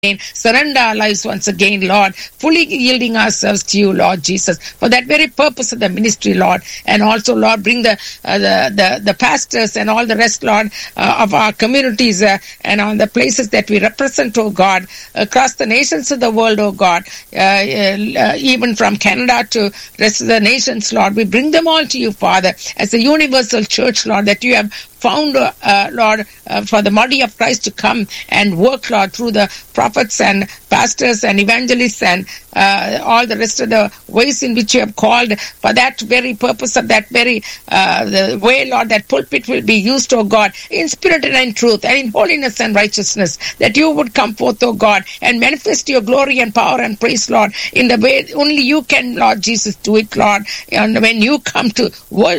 again, surrender our lives once again, Lord, fully yielding ourselves to you, Lord Jesus, for that very purpose of the ministry, Lord, and also, Lord, bring the uh, the, the the pastors and all the rest, Lord, uh, of our communities uh, and on the places that we represent, oh God, across the nations of the world, oh God, uh, uh, even from Canada to rest of the nations, Lord, we bring them all to you, Father, as a universal church, Lord, that you have found, uh, uh, Lord, uh, for the body of Christ to come and work, Lord, through the prophets and pastors and evangelists and uh, all the rest of the ways in which you have called for that very purpose of that very uh, the way, Lord, that pulpit will be used, oh God, in spirit and in truth and in holiness and righteousness, that you would come forth, oh God, and manifest your glory and power and praise, Lord, in the way only you can, Lord Jesus, do it, Lord. And when you come to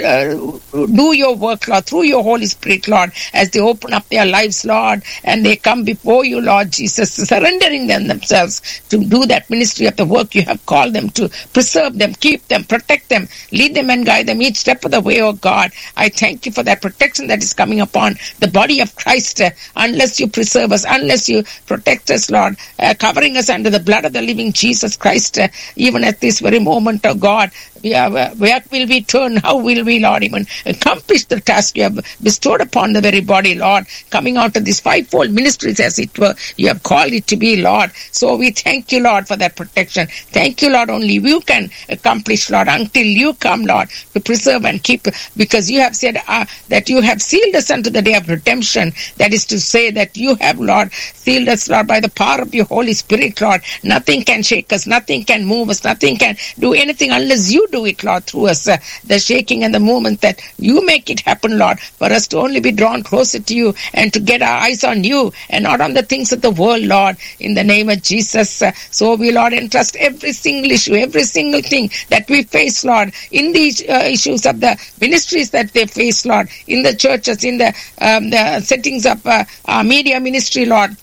uh, do your work, Lord, through your Holy Spirit, Lord, as they open up their lives, Lord, and they come before you, Lord Jesus, surrendering them themselves to do that ministry of the work you have called them to preserve them, keep them, protect them, lead them and guide them each step of the way, oh God. I thank you for that protection that is coming upon the body of Christ. Uh, unless you preserve us, unless you protect us, Lord, uh, covering us under the blood of the living Jesus Christ, uh, even at this very moment, oh God, we are, uh, where will we turn? How will we, Lord, even accomplish the task you have bestowed upon the very body, Lord, coming out of these fivefold ministries, as it were, you have called it to be, Lord. So we thank you, Lord, for that protection. Thank you, Lord, only you can accomplish, Lord, until you come, Lord, to preserve and keep, because you have said uh, that you have sealed us unto the day of redemption. That is to say that you have, Lord, sealed us, Lord, by the power of your Holy Spirit, Lord. Nothing can shake us, nothing can move us, nothing can do anything unless you do it, Lord, through us. Uh, the shaking and the movement that you make it happen, Lord, for us to only be drawn closer to you and to get our eyes on you and not on the things of the world, Lord, in the name of Jesus. Uh, so we, Lord, entrust every single issue, every single thing that we face, Lord, in these uh, issues of the ministries that they face, Lord, in the churches, in the, um, the settings of uh, our media ministry, Lord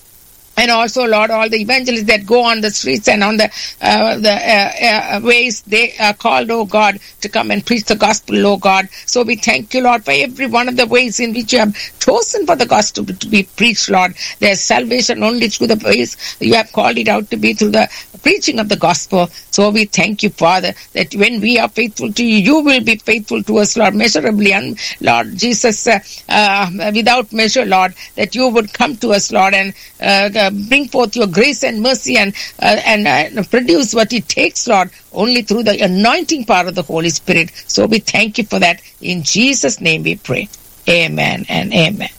and also lord all the evangelists that go on the streets and on the uh, the uh, uh, ways they are called oh god to come and preach the gospel oh god so we thank you lord for every one of the ways in which you have chosen for the gospel to be preached lord there's salvation only through the ways you have called it out to be through the preaching of the gospel so we thank you father that when we are faithful to you you will be faithful to us lord measurably and lord jesus uh, uh, without measure lord that you would come to us lord and uh, bring forth your grace and mercy and uh, and uh, produce what it takes, Lord, only through the anointing power of the Holy Spirit. So we thank you for that. In Jesus' name we pray. Amen and amen.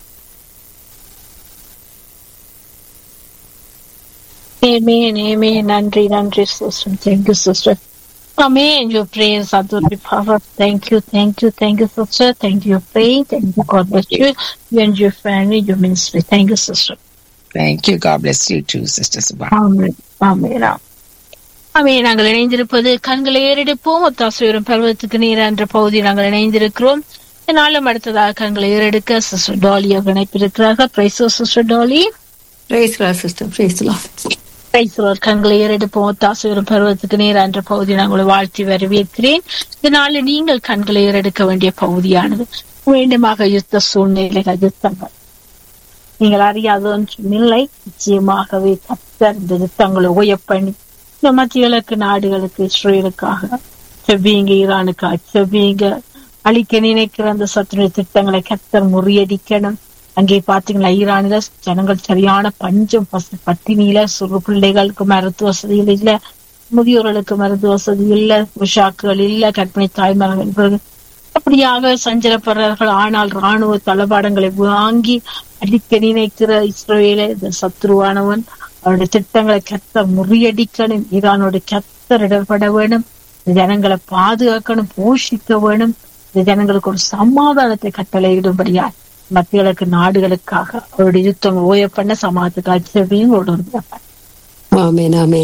Amen, amen. Nandri, Nandri, sister. Thank you, sister. Amen. Your prayers are to be power. Thank you, thank you, thank you, sister. Thank you, faith. Thank you, God bless you. You and your family, your ministry. Thank you, sister. Thank you. God bless you too, Sister Subha. ஆமென். ஆமென். ஆமென். நாங்கள் இணைந்திருப்பது கண்களை ஏறெடுப்போம் ஒத்தாசுவரும் பருவத்துக்கு நீர் என்ற பகுதி நாங்கள் இணைந்திருக்கிறோம் நாளும் அடுத்ததாக கண்களை ஏறெடுக்க சிஸ்டர் டாலி அவர் இணைப்பிருக்கிறார்கள் பிரைசோ sister Dolly Praise God, sister. Praise the Lord. பிரைசலோர் கண்களை ஏறெடுப்போம் ஒத்தாசுவரும் பருவத்துக்கு நீர் என்ற பகுதி நான் உங்களை வாழ்த்தி வரவேற்கிறேன் இதனால நீங்கள் கண்களை ஏறெடுக்க வேண்டிய பகுதியானது வேண்டுமாக யுத்த சூழ்நிலைகள் யுத்தங்கள் நீங்கள் அறியாத ஒன்றும் இல்லை நிச்சயமாகவே கத்தர் இந்த யுத்தங்களை உயப்பண்ணி இந்த மத்திய கிழக்கு நாடுகளுக்கு இஸ்ரேலுக்காக செவ்வியங்க ஈரானுக்காக செவ்வியங்க அழிக்க நினைக்கிற அந்த சத்துடைய திட்டங்களை கத்தர் முறியடிக்கணும் அங்கே பாத்தீங்களா ஈரானில ஜனங்கள் சரியான பஞ்சம் பசு பட்டினியில சிறு பிள்ளைகளுக்கு மருத்துவ வசதிகள் இல்ல முதியோர்களுக்கு மருத்துவ வசதி இல்ல உஷாக்குகள் இல்ல கற்பிணி தாய்மார்கள் அப்படியாக சஞ்சலப்படுறார்கள் ஆனால் ராணுவ தளபாடங்களை வாங்கி அடிக்க நினைக்கிற இஸ்ரேல இந்த சத்ருவானவன் அவருடைய திட்டங்களை கத்த முறியடிக்கணும் ஈரானோட கத்தர் இடப்பட வேணும் இந்த ஜனங்களை பாதுகாக்கணும் போஷிக்க வேணும் இந்த ஜனங்களுக்கு ஒரு சமாதானத்தை கட்டளையிடும்படியா மத்திய நாடுகளுக்காக அவருடைய யுத்தம் ஓய பண்ண சமாதத்துக்கு அச்சவையும் கொண்டு வந்தார் Amen, amen.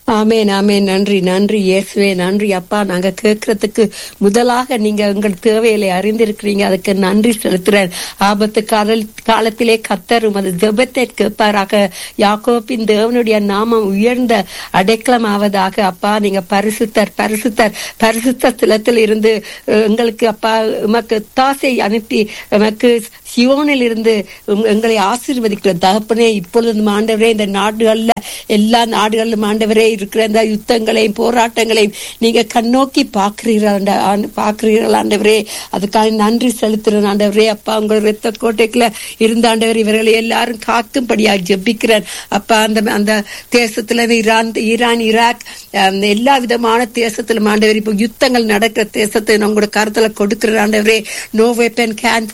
ஆமேன் ஆமேன் நன்றி நன்றி இயேசுவே நன்றி அப்பா நாங்க கேட்கறதுக்கு முதலாக நீங்க உங்கள் தேவைகளை அறிந்திருக்கிறீங்க அதுக்கு நன்றி செலுத்துறேன் ஆபத்து கால காலத்திலே கத்தரும் அது ஜெபத்தை கேட்பாராக யாக்கோப்பின் தேவனுடைய நாமம் உயர்ந்த அடைக்கலம் ஆவதாக அப்பா நீங்க பரிசுத்தர் பரிசுத்தர் பரிசுத்த ஸ்தலத்தில் இருந்து அஹ், எங்களுக்கு அப்பா உமக்கு தாசை அனுப்பி உமக்கு சியோனில் இருந்து உம் எங்களை ஆசீர்வதிக்கிற தகப்பனே இப்பொழுது ஆண்டவரே இந்த நாடுகள்ல எல்லா நாடுகளிலும் ஆண்டவரே இருக்கிற இந்த யுத்தங்களையும் போராட்டங்களையும் நீங்க கண்ணோக்கி பாக்குறீர்கள் பாக்குறீர்கள் ஆண்டவரே அதுக்காக நன்றி செலுத்துறேன் ஆண்டவரே அப்பா உங்கள் ரத்த கோட்டைக்குள்ள இருந்த ஆண்டவர் இவர்களை எல்லாரும் காக்கும்படியா ஜெபிக்கிறேன் அப்பா அந்த அந்த தேசத்துல இந்த ஈரான் ஈரான் ஈராக் அஹ், எல்லா விதமான தேசத்திலும் ஆண்டவர் இப்போ யுத்தங்கள் நடக்கிற தேசத்தை நான் உங்களோட கருத்துல கொடுக்கிற ஆண்டவரே no weapon can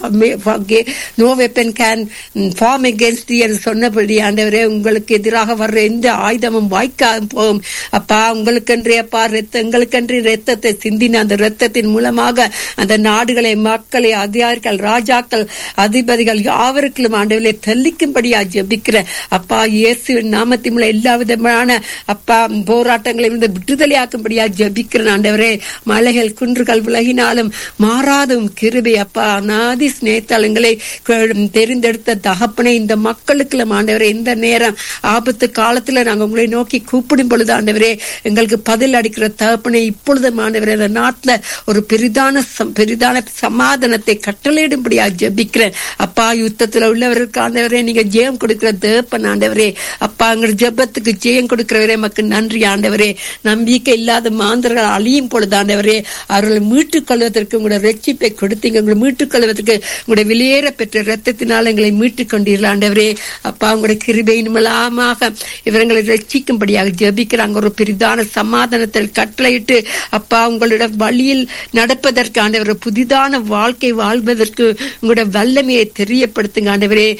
no weapon can form against என்று சொன்னபடி ஆண்டவரே உங்களுக்கு எதிராக வர்ற எந்த ஆயுதமும் வாய்க்காம போகும் அப்பா உங்களுக்கென்றே அப்பா ரத்த எங்களுக்கென்றே ரத்தத்தை சிந்தின அந்த ரத்தத்தின் மூலமாக அந்த நாடுகளை மக்களை அதிகாரிகள் ராஜாக்கள் அதிபதிகள் யாவருக்கும் ஆண்டவர்களை தெளிக்கும்படியா ஜெபிக்கிற அப்பா இயேசுவின் நாமத்தின் மூலம் எல்லா விதமான அப்பா போராட்டங்களை இருந்து விடுதலையாக்கும்படியா ஜெபிக்கிறேன் ஆண்டவரே மலைகள் குன்றுகள் விலகினாலும் மாறாதும் கிருபை அப்பா அநாதி சிநேத்தலங்களை தெரிந்தெடுத்த தகப்பனை இந்த மக்களுக்கு ஆண்டவரே இந்த நேரம் ஆபத்து காலத்துல நாங்க உங்களை நோக்கி கூப்பிடும் பொழுது ஆண்டவரே எங்களுக்கு பதில் அடிக்கிற தகப்பனை இப்பொழுதும் ஆண்டவரே இந்த நாட்டுல ஒரு பெரிதான சம்- பெரிதான சமாதானத்தை கட்டளையிடும்படியா ஜெபிக்கிறேன் அப்பா யுத்தத்துல உள்ளவர்களுக்கு ஆண்டவரே நீங்க ஜெயம் கொடுக்கிற தேப்பன் ஆண்டவரே அப்பா எங்க ஜெபத்துக்கு ஜெயம் கொடுக்கிறவரே மக்கு நன்றி ஆண்டவரே நம்பிக்கை இல்லாத மாந்தர்கள் அழியும் பொழுது ஆண்டவரே அவர்களை மீட்டுக் கொள்வதற்கு உங்களுடைய ரட்சிப்பை கொடுத்தீங்க உங்களை மீட்டுக் கொள்வதற்கு உங்களுடைய வெளியேற பெற்ற ரத்தத்தினால் எங்களை மீட்டுக் கொண்டீர்கள் ஆண்டவரே அப்பா உங்களுடைய கிருபையின் மூலமாக இவர்களை ரட்சிக்கும்படியாக ஜெபிக்கிறாங்க ஒரு பெரிதான சமாதானத்தில் கட்டளையிட்டு அப்பா உங்களோட வழியில் நடப்பதற்கு ஆண்டவரை புதிதான வாழ்க்கை வாழ்வதற்கு உங்களுடைய வல்லமையை தெரியப்படுத்துங்க ஆண்டவரே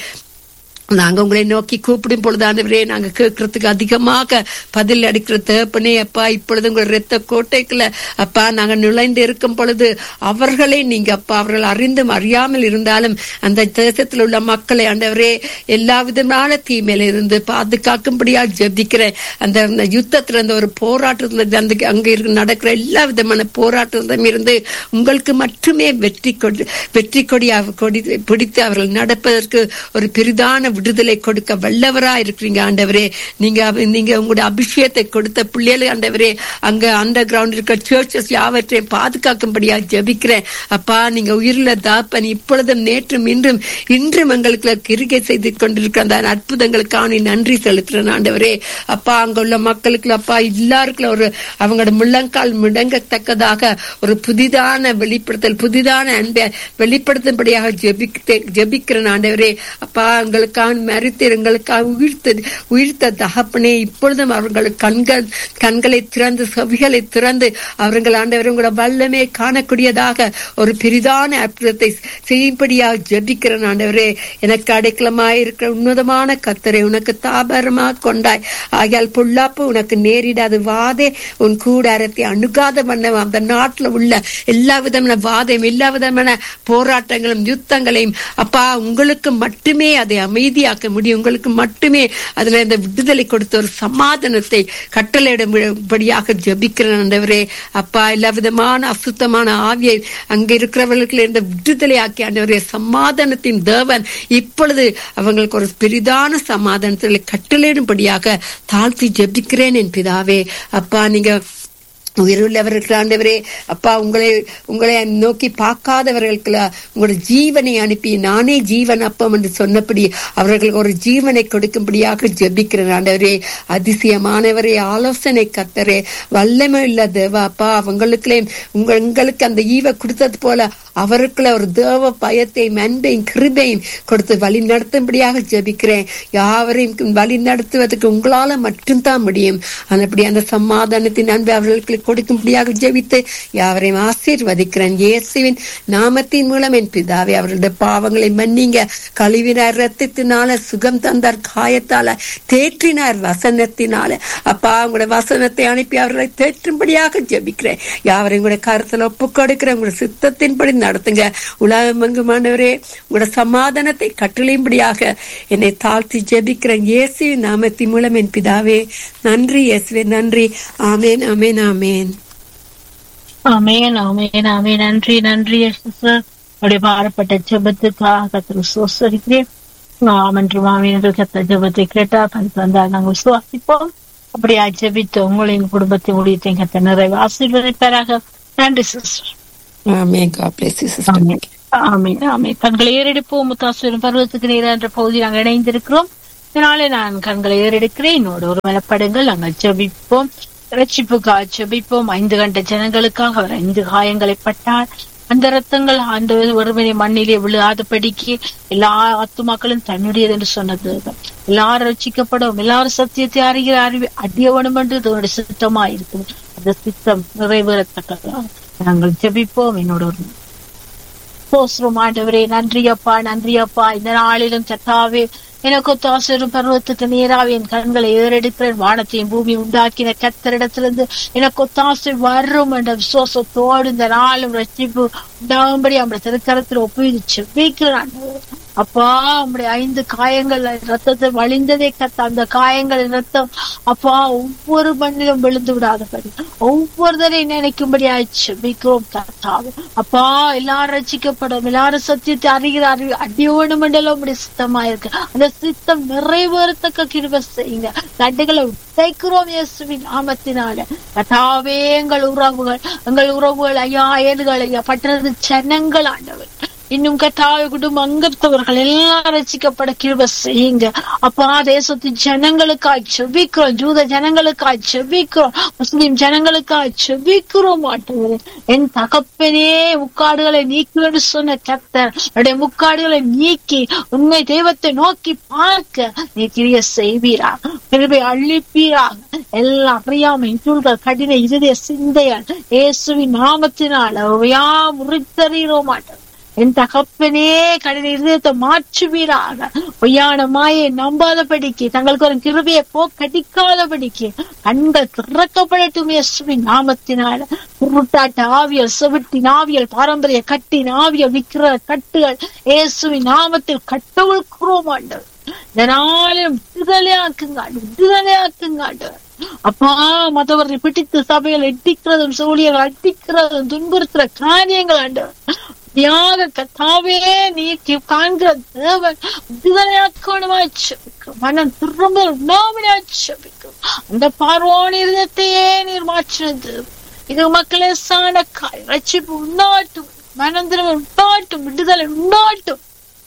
நாங்க உங்களை நோக்கி கூப்பிடும் பொழுது ஆண்டவரே நாங்க கேட்கறதுக்கு அதிகமாக பதில் அடிக்கிற தேப்பனே அப்பா இப்பொழுது உங்கள் ரத்த கோட்டைக்குள்ள அப்பா நாங்க நுழைந்து இருக்கும் பொழுது அவர்களை நீங்க அப்பா அவர்கள் அறிந்தும் அறியாமல் இருந்தாலும் அந்த தேசத்தில் உள்ள மக்களை ஆண்டவரே எல்லா விதமான தீமையில இருந்து பாதுகாக்கும்படியா ஜெபிக்கிறேன் அந்த அந்த யுத்தத்துல அந்த ஒரு போராட்டத்துல இருந்து அந்த அங்க இருக்க நடக்கிற எல்லா விதமான போராட்டத்திலும் இருந்து உங்களுக்கு மட்டுமே வெற்றி கொடி வெற்றி கொடியா கொடி பிடித்து அவர்கள் நடப்பதற்கு ஒரு பெரிதான விடுதலை கொடுக்க வல்லவரா இருக்கிறீங்க ஆண்டவரே நீங்க அவ- நீங்க உங்களுடைய அபிஷேகத்தை கொடுத்த பிள்ளைகள் ஆண்டவரே அங்க அண்டர் கிரவுண்ட் இருக்க சர்ச்சஸ் யாவற்றையும் பாதுகாக்கும்படியா ஜெபிக்கிறேன் அப்பா நீங்க உயிரில தாப்பன் இப்பொழுதும் நேற்றும் இன்றும் இன்றும் எங்களுக்கு கிருகை செய்து கொண்டிருக்கிற அந்த அற்புதங்களுக்காக நீ நன்றி செலுத்துறேன் ஆண்டவரே அப்பா அங்க உள்ள மக்களுக்கு அப்பா எல்லாருக்கும் ஒரு அவங்களோட முள்ளங்கால் முடங்கத்தக்கதாக ஒரு புதிதான வெளிப்படுத்தல் புதிதான அன்பை வெளிப்படுத்தும்படியாக ஜெபிக்க ஜெபிக்கிறேன் ஆண்டவரே அப்பா எங்களுக்காக மறித்து எங்களுக்காக உயிர்த்த உயிர்த்த தகப்பனே இப்பொழுதும் அவர்கள் கண்கள் கண்களை திறந்து செவிகளை திறந்து அவர்கள் ஆண்டவர் உங்களோட வல்லமே காணக்கூடியதாக ஒரு பெரிதான அற்புதத்தை செய்யும்படியாக ஜெபிக்கிறேன் ஆண்டவரே எனக்கு அடைக்கலமாய் இருக்கிற உன்னதமான கத்தரை உனக்கு தாபரமாக கொண்டாய் ஆகையால் பொல்லாப்பு உனக்கு நேரிடாது வாதே உன் கூடாரத்தை அணுகாத பண்ண அந்த நாட்டுல உள்ள எல்லா விதமான வாதம் எல்லா விதமான போராட்டங்களும் யுத்தங்களையும் அப்பா உங்களுக்கு மட்டுமே அதை அமைதியாக்க முடியும் உங்களுக்கு மட்டுமே அதுல இந்த விடுதலை கொடுத்த ஒரு சமாதானத்தை கட்டளையிடும்படியாக ஜபிக்கிறேன் ஆண்டவரே அப்பா எல்லா விதமான அசுத்தமான ஆவியை அங்க இருக்கிறவர்களுக்கு இருந்த விடுதலையாக்கி ஆண்டவரே சமாதானத்தின் தேவன் இப்பொழுது அவங்களுக்கு ஒரு பெரிதான சமாதானத்தில் கட்டளையிடும்படியாக தாழ்த்தி ஜெபிக்கிறேன் என் பிதாவே அப்பா நீங்க உயிருள்ளவர்கள் ஆண்டவரே அப்பா உங்களை உங்களை நோக்கி பார்க்காதவர்களுக்கு உங்களோட ஜீவனை அனுப்பி நானே ஜீவன் அப்பம் என்று சொன்னபடி அவர்களுக்கு ஒரு ஜீவனை கொடுக்கும்படியாக ஜெபிக்கிறேன் ஆண்டவரே அதிசயமானவரே ஆலோசனை கத்தரே வல்லமை இல்ல தேவா அப்பா அவங்களுக்குள்ளே உங்க உங்களுக்கு அந்த ஈவை கொடுத்தது போல அவருக்குள்ள ஒரு தேவ பயத்தையும் அன்பையும் கிருபையும் கொடுத்து வழி நடத்தும்படியாக ஜெபிக்கிறேன் யாவரையும் வழி நடத்துவதற்கு உங்களால மட்டும்தான் முடியும் அப்படி அந்த சமாதானத்தின் அன்பை அவர்களுக்கு கொடுக்கும்படியாக ஜெபித்து யாவரையும் ஆசீர்வதிக்கிறேன் இயேசுவின் நாமத்தின் மூலம் என் பிதாவே அவர்களுடைய பாவங்களை மன்னிங்க கழுவினார் ரத்தத்தினால சுகம் தந்தார் காயத்தால தேற்றினார் வசனத்தினால அப்பா உங்களோட வசனத்தை அனுப்பி அவர்களை தேற்றும்படியாக ஜெபிக்கிறேன் யாவரையும் கூட கருத்துல ஒப்பு கொடுக்கிறேன் உங்களோட சித்தத்தின்படி நடத்துங்க உலகம் எங்குமானவரே உங்களோட சமாதானத்தை கட்டளையும்படியாக என்னை தாழ்த்தி ஜெபிக்கிறேன் இயேசுவின் நாமத்தின் மூலம் என் பிதாவே நன்றி இயேசுவே நன்றி ஆமேன் ஆமேன் ஆமேன் ஆமேன் ஆமேன் ஆமேன் நன்றி நன்றி சிஸ்டர் உடைய பாரப்பட்ட ஜெபத்துக்காக கத்திர சோசரிக்கிறேன் ஆமென்று மாமி என்று கத்த ஜெபத்தை கேட்டா கத்து வந்தால் நாங்கள் விசுவாசிப்போம் அப்படியா ஜெபித்து உங்களின் குடும்பத்தை முடியத்தை கத்த நிறைவு ஆசீர்வதிப்பாராக நன்றி சிஸ்டர் ஆமேன் God bless you, sister. ஆமென் ஆமென் ஆமென் கண்களை ஏறெடுப்போம் முத்தாசுவரம் பருவத்துக்கு நேர என்ற பகுதி நாங்கள் இணைந்திருக்கிறோம் இதனாலே நான் கண்களை ஏறெடுக்கிறேன் என்னோட ஒரு மலப்படுங்கள் நாங்கள் ஜெபிப்போம் ரட்சிப்புக்காக ஜெபிப்போம் ஐந்து கண்ட ஜனங்களுக்காக அவர் ஐந்து காயங்களை பட்டார் அந்த ரத்தங்கள் அந்த ஒருவனை மண்ணிலே விழுகாதபடிக்கு எல்லா ஆத்துமாக்களும் தன்னுடையது என்று சொன்னது எல்லாரும் ரட்சிக்கப்படும் எல்லாரும் சத்தியத்தை அறிகிற அறிவி அடியவனும் என்று இதனுடைய சித்தமா இருக்கும் அந்த சித்தம் நிறைவேறத்தக்கதாக நாங்கள் ஜெபிப்போம் என்னோட ஒரு போஸ்ரோம் ஆண்டவரே நன்றி அப்பா நன்றி அப்பா இந்த நாளிலும் கத்தாவே எனக்கு தாசரும் பருவத்துக்கு நேராக என் கண்களை ஏறெடுக்கிறேன் வானத்தையும் பூமி உண்டாக்கின கத்தரிடத்திலிருந்து எனக்கு ஒத்தாசை வரும் என்ற விசுவாசத்தோடு இந்த நாளும் ரசிப்பு உண்டாகும்படி அவருடைய திருக்கரத்தில் ஒப்புவிச்சு வைக்கிறான் அப்பா நம்முடைய ஐந்து காயங்கள் ரத்தத்தை வழிந்ததே கத்த அந்த காயங்கள் ரத்தம் அப்பா ஒவ்வொரு மண்ணிலும் விழுந்து விடாதபடி ஒவ்வொருத்தரை நினைக்கும்படி ஆயிடுச்சு மிகவும் கத்தாவே அப்பா எல்லாரும் ரசிக்கப்படும் எல்லாரும் சத்தியத்தை அறிகிற அறிவு அடியோடு மண்டலம் உடைய சித்தமா இருக்கு அந்த சித்தம் நிறைவேறத்தக்க கிருப செய்யுங்க தண்டுகளை உடைக்கிறோம் இயேசுவின் நாமத்தினால கதாவே எங்கள் உறவுகள் எங்கள் உறவுகள் ஐயா ஏடுகள் ஐயா பட்டது ஜனங்கள் ஆண்டவர் இன்னும் கத்தாய குடும்பம் அங்கத்தவர்கள் எல்லாம் ரசிக்கப்பட கிருப செய்யுங்க அப்பா தேசத்து ஜனங்களுக்காய் செபிக்கிறோம் ஜூத ஜனங்களுக்காய் செபிக்கிறோம் முஸ்லிம் ஜனங்களுக்காய் செபிக்கிறோம் மாட்டவரே என் தகப்பனே முக்காடுகளை நீக்குவேன்னு சொன்ன கத்தர் என்னுடைய முக்காடுகளை நீக்கி உண்மை தெய்வத்தை நோக்கி பார்க்க நீ கிரிய செய்வீரா கிருபை அழிப்பீராக எல்லா அறியாமை தூள்கள் கடின இருதய சிந்தையால் இயேசுவின் நாமத்தினால் அவையா முறித்தறிகிறோம் மாட்டோம் என் தகப்பனே கடின இருதயத்தை மாற்றுவீராக பொய்யான மாயை நம்பாதபடிக்கு தங்களுக்கு ஒரு கிருபையை போ கடிக்காதபடிக்கு கண்கள் திறக்கப்படட்டும் இயேசுவின் நாமத்தினால குருட்டாட்ட ஆவியல் செவிட்டின் ஆவியல் பாரம்பரிய கட்டின் ஆவியல் விக்கிர கட்டுகள் இயேசுவின் நாமத்தில் கட்டவிழ்கிறோம் ஆண்டவர் இதனாலும் விடுதலையாக்குங்க விடுதலையாக்குங்க ஆண்டவர் அப்பா மற்றவரை பிடித்து சபையில் எட்டிக்கிறதும் சூழியர்கள் அட்டிக்கிறதும் துன்புறுத்துற காரியங்கள் ஆண்டவர் தியாக கத்தாவே நீ காண்கிற தேவன் விடுதலையாக்கணுமாச்சு மனம் திரும்ப உண்ணாமலாச்சு அந்த பார்வோன் இருதத்தையே நீர் மாற்றினது இது மக்களே சாண காய் ரட்சிப்பு உண்டாட்டும் மனம் திரும்ப உண்டாட்டும் விடுதலை உண்டாட்டும்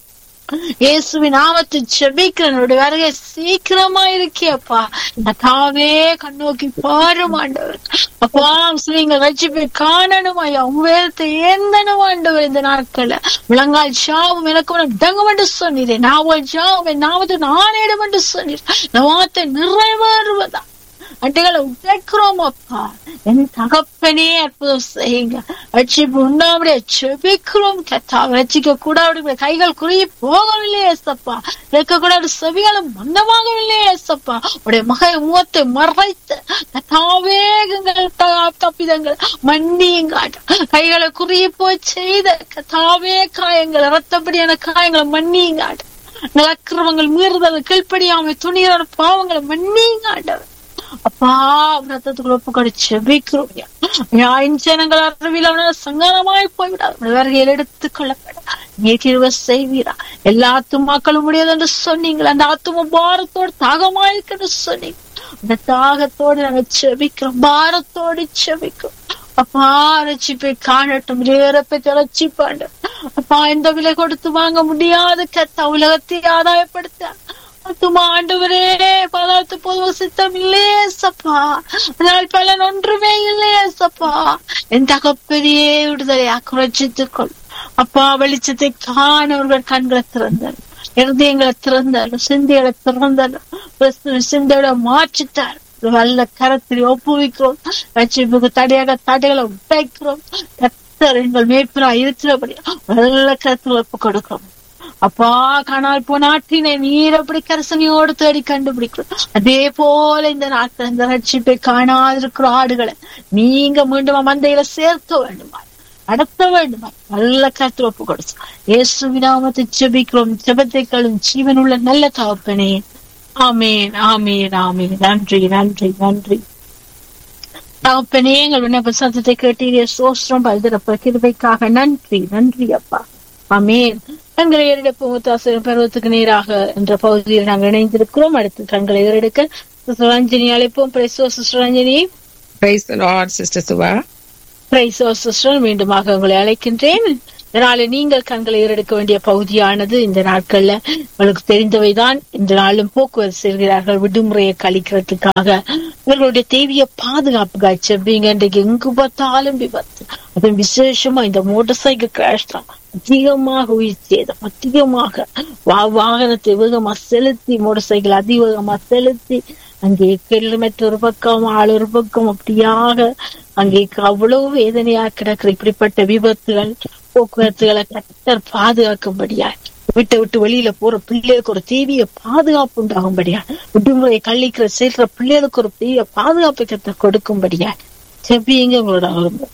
இயேசுவின் நாமத்தை செபிக்கிறனுடைய வருகை சீக்கிரமா இருக்கியப்பா தாவே கண்ணோக்கி பாரும் ஆண்டவர் அப்பா முஸ்லீம்கள் ரட்சிப்பை காணணும் ஐயா உவேரத்தை ஏந்தனும் ஆண்டவர் இந்த நாட்கள்ல விளங்கால் சாவும் எனக்கு டங்கும் என்று சொன்னீரே நாவல் சாவும் என் நாமத்தை நானேடும் என்று சொன்னீர் நவாத்தை நிறைவேறுவதா அட்டைகளை உடைக்கிறோம் அப்பா என் தகப்பனே அற்புதம் செய்யுங்க ரட்சிப்பு உண்டாமடைய செபிக்கிறோம் கத்தா ரட்சிக்க கூடாது கைகள் குறுகி போகவில்லையே சப்பா இருக்க கூடாது செவிகளும் மந்தமாகவில்லையே சப்பா உடைய மகை முகத்தை மறைத்து கத்தாவே எங்கள் தப்பிதங்கள் மன்னியுங்க கைகளை குறுகி போய் செய்த கத்தாவே காயங்கள் ரத்தப்படியான காயங்களை மன்னியுங்க அக்கிரமங்கள் மீறுதல் கீழ்ப்படியாமை துணியோட பாவங்களை மன்னியுங்க ஆண்டவர் அப்பா ரத்தத்துக்குள்ள ஒப்பு கடிச்சு வைக்கிறோம் ஜனங்கள் அறிவில் அவன சங்கரமாய் போய்விடாது வருகையில் எடுத்துக் கொள்ளப்பட நீ திருவ செய்வீரா எல்லா ஆத்துமாக்களும் முடியாது என்று சொன்னீங்கள் அந்த ஆத்தும பாரத்தோடு தாகமாயிருக்குன்னு சொன்னீங்க அந்த தாகத்தோடு நாங்க செபிக்கிறோம் பாரத்தோடு செபிக்கிறோம் அப்பா ரட்சிப்பை காணட்டும் ரேரப்பை ரட்சிப்பாண்டு அப்பா இந்த விலை கொடுத்து வாங்க முடியாத கத்த உலகத்தை ஆதாயப்படுத்த ஆண்டவரே பதார்த்த பொதுவ சித்தம் இல்லையே சப்பா அதனால் பலன் ஒன்றுமே இல்லையே சப்பா என் தகப்பெரியே விடுதலையா குறைச்சித்துக் கொள் அப்பா வெளிச்சத்தை காணவர்கள் கண்களை திறந்தார் இருதயங்களை திறந்தார் சிந்தைகளை திறந்தார் சிந்தையோட மாற்றிட்டார் நல்ல கரத்தில் ஒப்புவிக்கிறோம் ரட்சிப்புக்கு தடையாக தடைகளை உடைக்கிறோம் கத்தர் எங்கள் மேய்ப்பனா இருக்கிறபடி நல்ல கருத்தில் ஒப்பு கொடுக்கிறோம் அப்பா காணால் போன ஆற்றினை நீர் அப்படி கரசனையோடு தேடி கண்டுபிடிக்கிறோம் அதே போல இந்த நாட்கள் இந்த ரட்சிப்பை காணாதிருக்கிற ஆடுகளை நீங்க மீண்டும் மந்தையில சேர்க்க வேண்டுமா நடத்த வேண்டுமா நல்ல கருத்து ஒப்பு கொடுத்து இயேசு விநாமத்தை ஜெபிக்கிறோம் ஜெபத்தைக்களும் ஜீவனுள்ள நல்ல தகப்பனே ஆமேன் ஆமேன் ஆமேன் நன்றி நன்றி நன்றி தகப்பனே எங்கள் விண்ணப்ப சத்தத்தை கேட்டீரே சோஸ்திரம் பல்திரப்ப கிருபைக்காக நன்றி நன்றி அப்பா ஆமேன் கண்களை ஏறெடுப்பு முத்தாசிரியர் பருவத்துக்கு நேராக என்ற பகுதியில் நாங்கள் இணைந்திருக்கிறோம் அடுத்து கண்களை ஏறெடுக்க சுரஞ்சனி அழைப்போம் பிரைசோ Suranjani Praise the Lord, Sister Suva. பிரைசோ சிஸ்டர் மீண்டுமாக உங்களை அழைக்கின்றேன் இதனால நீங்கள் கண்களை ஏறெடுக்க வேண்டிய பகுதியானது இந்த நாட்கள்ல உங்களுக்கு தெரிந்தவைதான் இந்த நாளும் போக்குவரத்து செல்கிறார்கள் விடுமுறையை கழிக்கிறதுக்காக இவர்களுடைய தேவைய பாதுகாப்புக்காக செவ்வீங்க இன்றைக்கு எங்கு பார்த்தாலும் விபத்து அது விசேஷமா இந்த மோட்டார் சைக்கிள் கிராஷ் தான் அதிகமாக உயிர் சேதம் அதிகமாக வா- வாகனத்தை வேகமா செலுத்தி மோட்டார் சைக்கிள் அதிவேகமா செலுத்தி அங்கே கிலோமீட்டர் ஒரு பக்கம் ஆள் ஒரு பக்கம் அப்படியாக அங்கே அவ்வளவு வேதனையா கிடக்கிற இப்படிப்பட்ட விபத்துகள் போக்குவரத்துகளை கத்தர் பாதுகாக்கும்படியா விட்டு விட்டு வெளியில போற பிள்ளைகளுக்கு ஒரு தீவிய பாதுகாப்பு உண்டாகும்படியா விடுமுறை கழிக்கிற சேர்க்கிற பிள்ளைகளுக்கு ஒரு தீவிய பாதுகாப்பு கத்தர் கொடுக்கும்படியா செப்பிங்க உங்களோட ஆரம்பம்.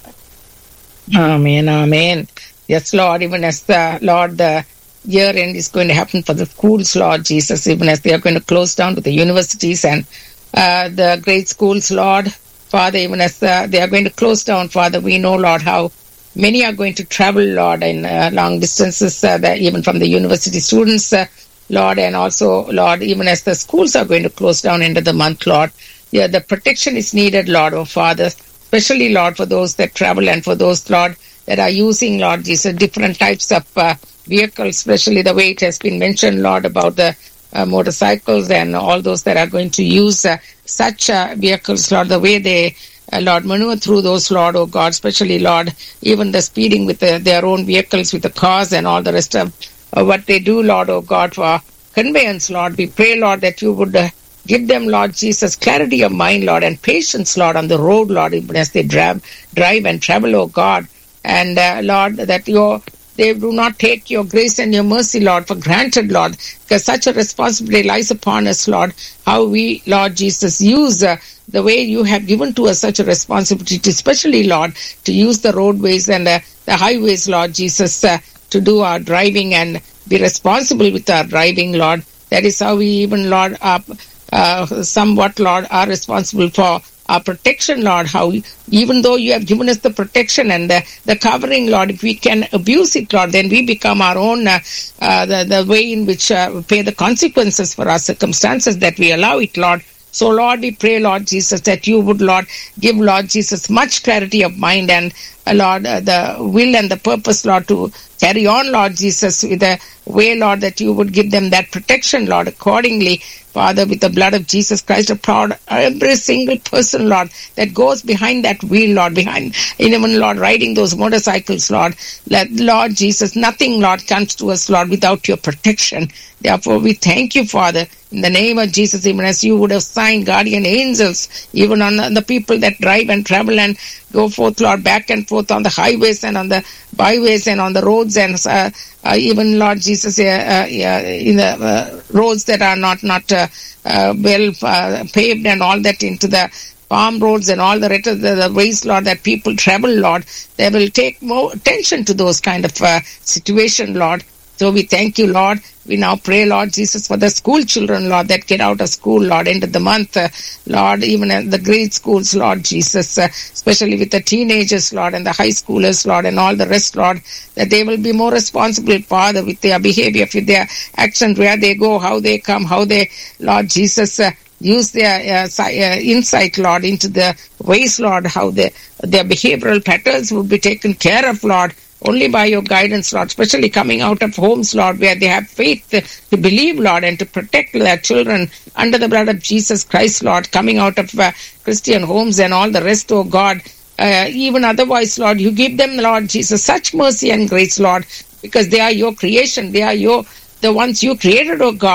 Amen, amen. Yes, Lord, even as the Lord, the year end is going to happen for the schools, Lord Jesus, even as they are going to close down to the universities and uh, the great schools, Lord, Father, even as uh, they are going to close down, Father, we know, Lord, how many are going to travel, Lord, in uh, long distances, uh, that even from the university students, uh, Lord, and also, Lord, even as the schools are going to close down end of the month, Lord, yeah, the protection is needed, Lord, oh Father, especially, Lord, for those that travel and for those, Lord, that are using, Lord Jesus, different types of uh, vehicles, especially the way it has been mentioned, Lord, about the uh, motorcycles and all those that are going to use uh, such uh, vehicles, Lord, the way they, uh, Lord, maneuver through those, Lord, oh God, especially, Lord, even the speeding with the, their own vehicles, with the cars and all the rest of uh, what they do, Lord, oh God, for conveyance, Lord. We pray, Lord, that you would uh, give them, Lord Jesus, clarity of mind, Lord, and patience, Lord, on the road, Lord, even as they drive, drive and travel, oh God. And uh, Lord, that your they do not take your grace and your mercy, Lord, for granted, Lord, because such a responsibility lies upon us, Lord. How we, Lord Jesus, use uh, the way you have given to us such a responsibility, especially, Lord, to use the roadways and uh, the highways, Lord Jesus, uh, to do our driving and be responsible with our driving, Lord. That is how we even, Lord, are uh, somewhat, Lord, are responsible for our protection, Lord. How even though you have given us the protection and the, the covering, Lord, if we can abuse it, Lord, then we become our own uh, uh, the the way in which uh, we pay the consequences for our circumstances that we allow it, Lord. So, Lord, we pray, Lord Jesus, that you would, Lord, give, Lord Jesus, much clarity of mind and, uh, Lord, uh, the will and the purpose, Lord, to carry on, Lord Jesus, with a way, Lord, that you would give them that protection, Lord, accordingly, Father, with the blood of Jesus Christ, proud every single person, Lord, that goes behind that wheel, Lord, behind, even, Lord, riding those motorcycles, Lord, let, Lord Jesus, nothing, Lord, comes to us, Lord, without your protection. Therefore, we thank you, Father, in the name of Jesus, even as you would have signed guardian angels, even on the people that drive and travel and go forth, Lord, back and forth on the highways and on the byways and on the roads and uh, uh, even, Lord Jesus, uh, uh, yeah, in the uh, roads that are not not uh, uh, well uh, paved and all that into the farm roads and all the rest of the, the ways, Lord, that people travel, Lord, they will take more attention to those kind of uh, situation, Lord. So we thank you, Lord. We now pray, Lord Jesus, for the school children, Lord, that get out of school, Lord, end of the month, uh, Lord, even at the grade schools, Lord Jesus, uh, especially with the teenagers, Lord, and the high schoolers, Lord, and all the rest, Lord, that they will be more responsible, Father, with their behavior, with their actions, where they go, how they come, how they, Lord Jesus, uh, use their uh, si- uh, insight, Lord, into the ways, Lord, how they, their behavioral patterns will be taken care of, Lord, only by your guidance, Lord, especially coming out of homes, Lord, where they have faith to believe, Lord, and to protect their children under the blood of Jesus Christ, Lord, coming out of uh, Christian homes and all the rest, oh God. Uh, even otherwise, Lord, you give them, Lord Jesus, such mercy and grace, Lord, because they are your creation. They are your the ones you created, oh God.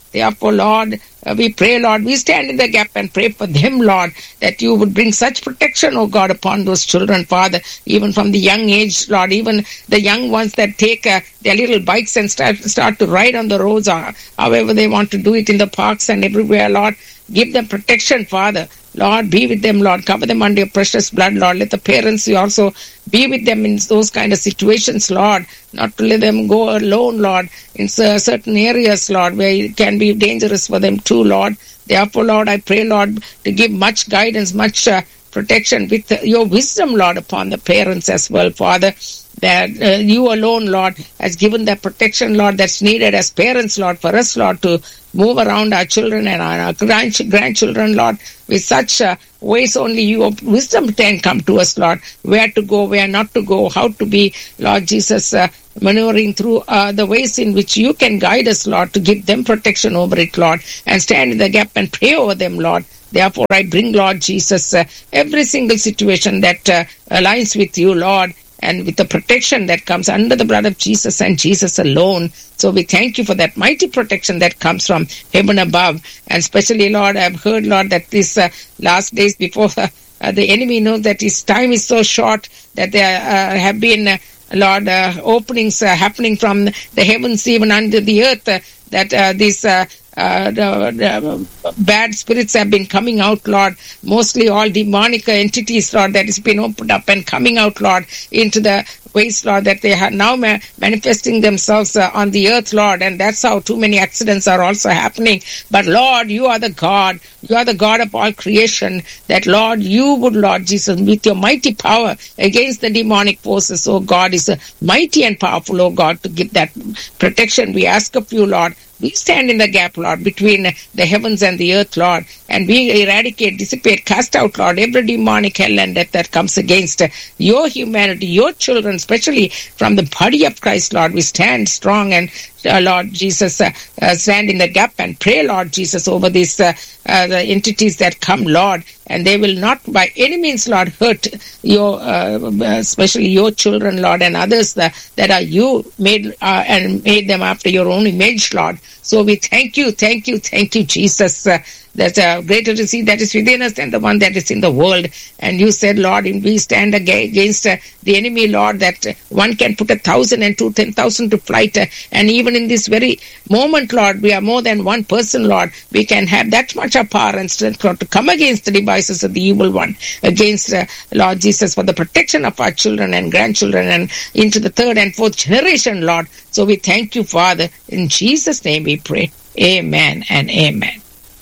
Therefore, Lord, uh, we pray, Lord, we stand in the gap and pray for them, Lord, that you would bring such protection, oh God, upon those children, Father, even from the young age, Lord, even the young ones that take uh, their little bikes and start, start to ride on the roads, or however they want to do it in the parks and everywhere, Lord. Give them protection, Father. Lord, be with them, Lord. Cover them under your precious blood, Lord. Let the parents you also be with them in those kind of situations, Lord. Not to let them go alone, Lord, in cer- certain areas, Lord, where it can be dangerous for them too, Lord. Therefore, Lord, I pray, Lord, to give much guidance, much uh, protection with uh, your wisdom, Lord, upon the parents as well, Father. That uh, you alone, Lord, has given that protection, Lord, that's needed as parents, Lord, for us, Lord, to move around our children and our grand- grandchildren, Lord, with such uh, ways only your wisdom can come to us, Lord, where to go, where not to go, how to be, Lord Jesus, uh, maneuvering through uh, the ways in which you can guide us, Lord, to give them protection over it, Lord, and stand in the gap and pray over them, Lord. Therefore, I bring, Lord Jesus, uh, every single situation that uh, aligns with you, Lord, and with the protection that comes under the blood of Jesus and Jesus alone. So we thank you for that mighty protection that comes from heaven above. And especially, Lord, I've heard, Lord, that these uh, last days before uh, uh, the enemy knows that his time is so short that there uh, have been, uh, Lord, uh, openings uh, happening from the heavens even under the earth, uh, that uh, these uh, uh, the, the bad spirits have been coming out, Lord. Mostly all demonic entities, Lord, that has been opened up and coming out, Lord, into the ways, Lord, that they are now ma- manifesting themselves uh, on the earth, Lord. And that's how too many accidents are also happening. But Lord, you are the God. You are the God of all creation. That Lord, you would, Lord Jesus, with your mighty power against the demonic forces, oh God, is uh, mighty and powerful, oh God, to give that protection. We ask of you, Lord. We stand in the gap, Lord, between the heavens and the earth, Lord, and we eradicate, dissipate, cast out, Lord, every demonic hell and death that comes against your humanity, your children, especially from the body of Christ, Lord. We stand strong and uh, Lord Jesus, uh, uh, stand in the gap and pray, Lord Jesus, over these uh, uh, the entities that come, Lord, and they will not by any means, Lord, hurt your, uh, especially your children, Lord, and others that, that are you made uh, and made them after your own image, Lord. So we thank you, thank you, thank you, Jesus. Uh, that uh, greater is he that is within us than the one that is in the world. And you said, Lord, and we stand aga- against uh, the enemy, Lord, that uh, one can put a thousand and two, ten thousand to flight. Uh, and even in this very moment, Lord, we are more than one person, Lord. We can have that much of power and strength, Lord, to come against the devices of the evil one, against, uh, Lord Jesus, for the protection of our children and grandchildren and into the third and fourth generation, Lord. So we thank you, Father. In Jesus' name we pray. Amen and amen.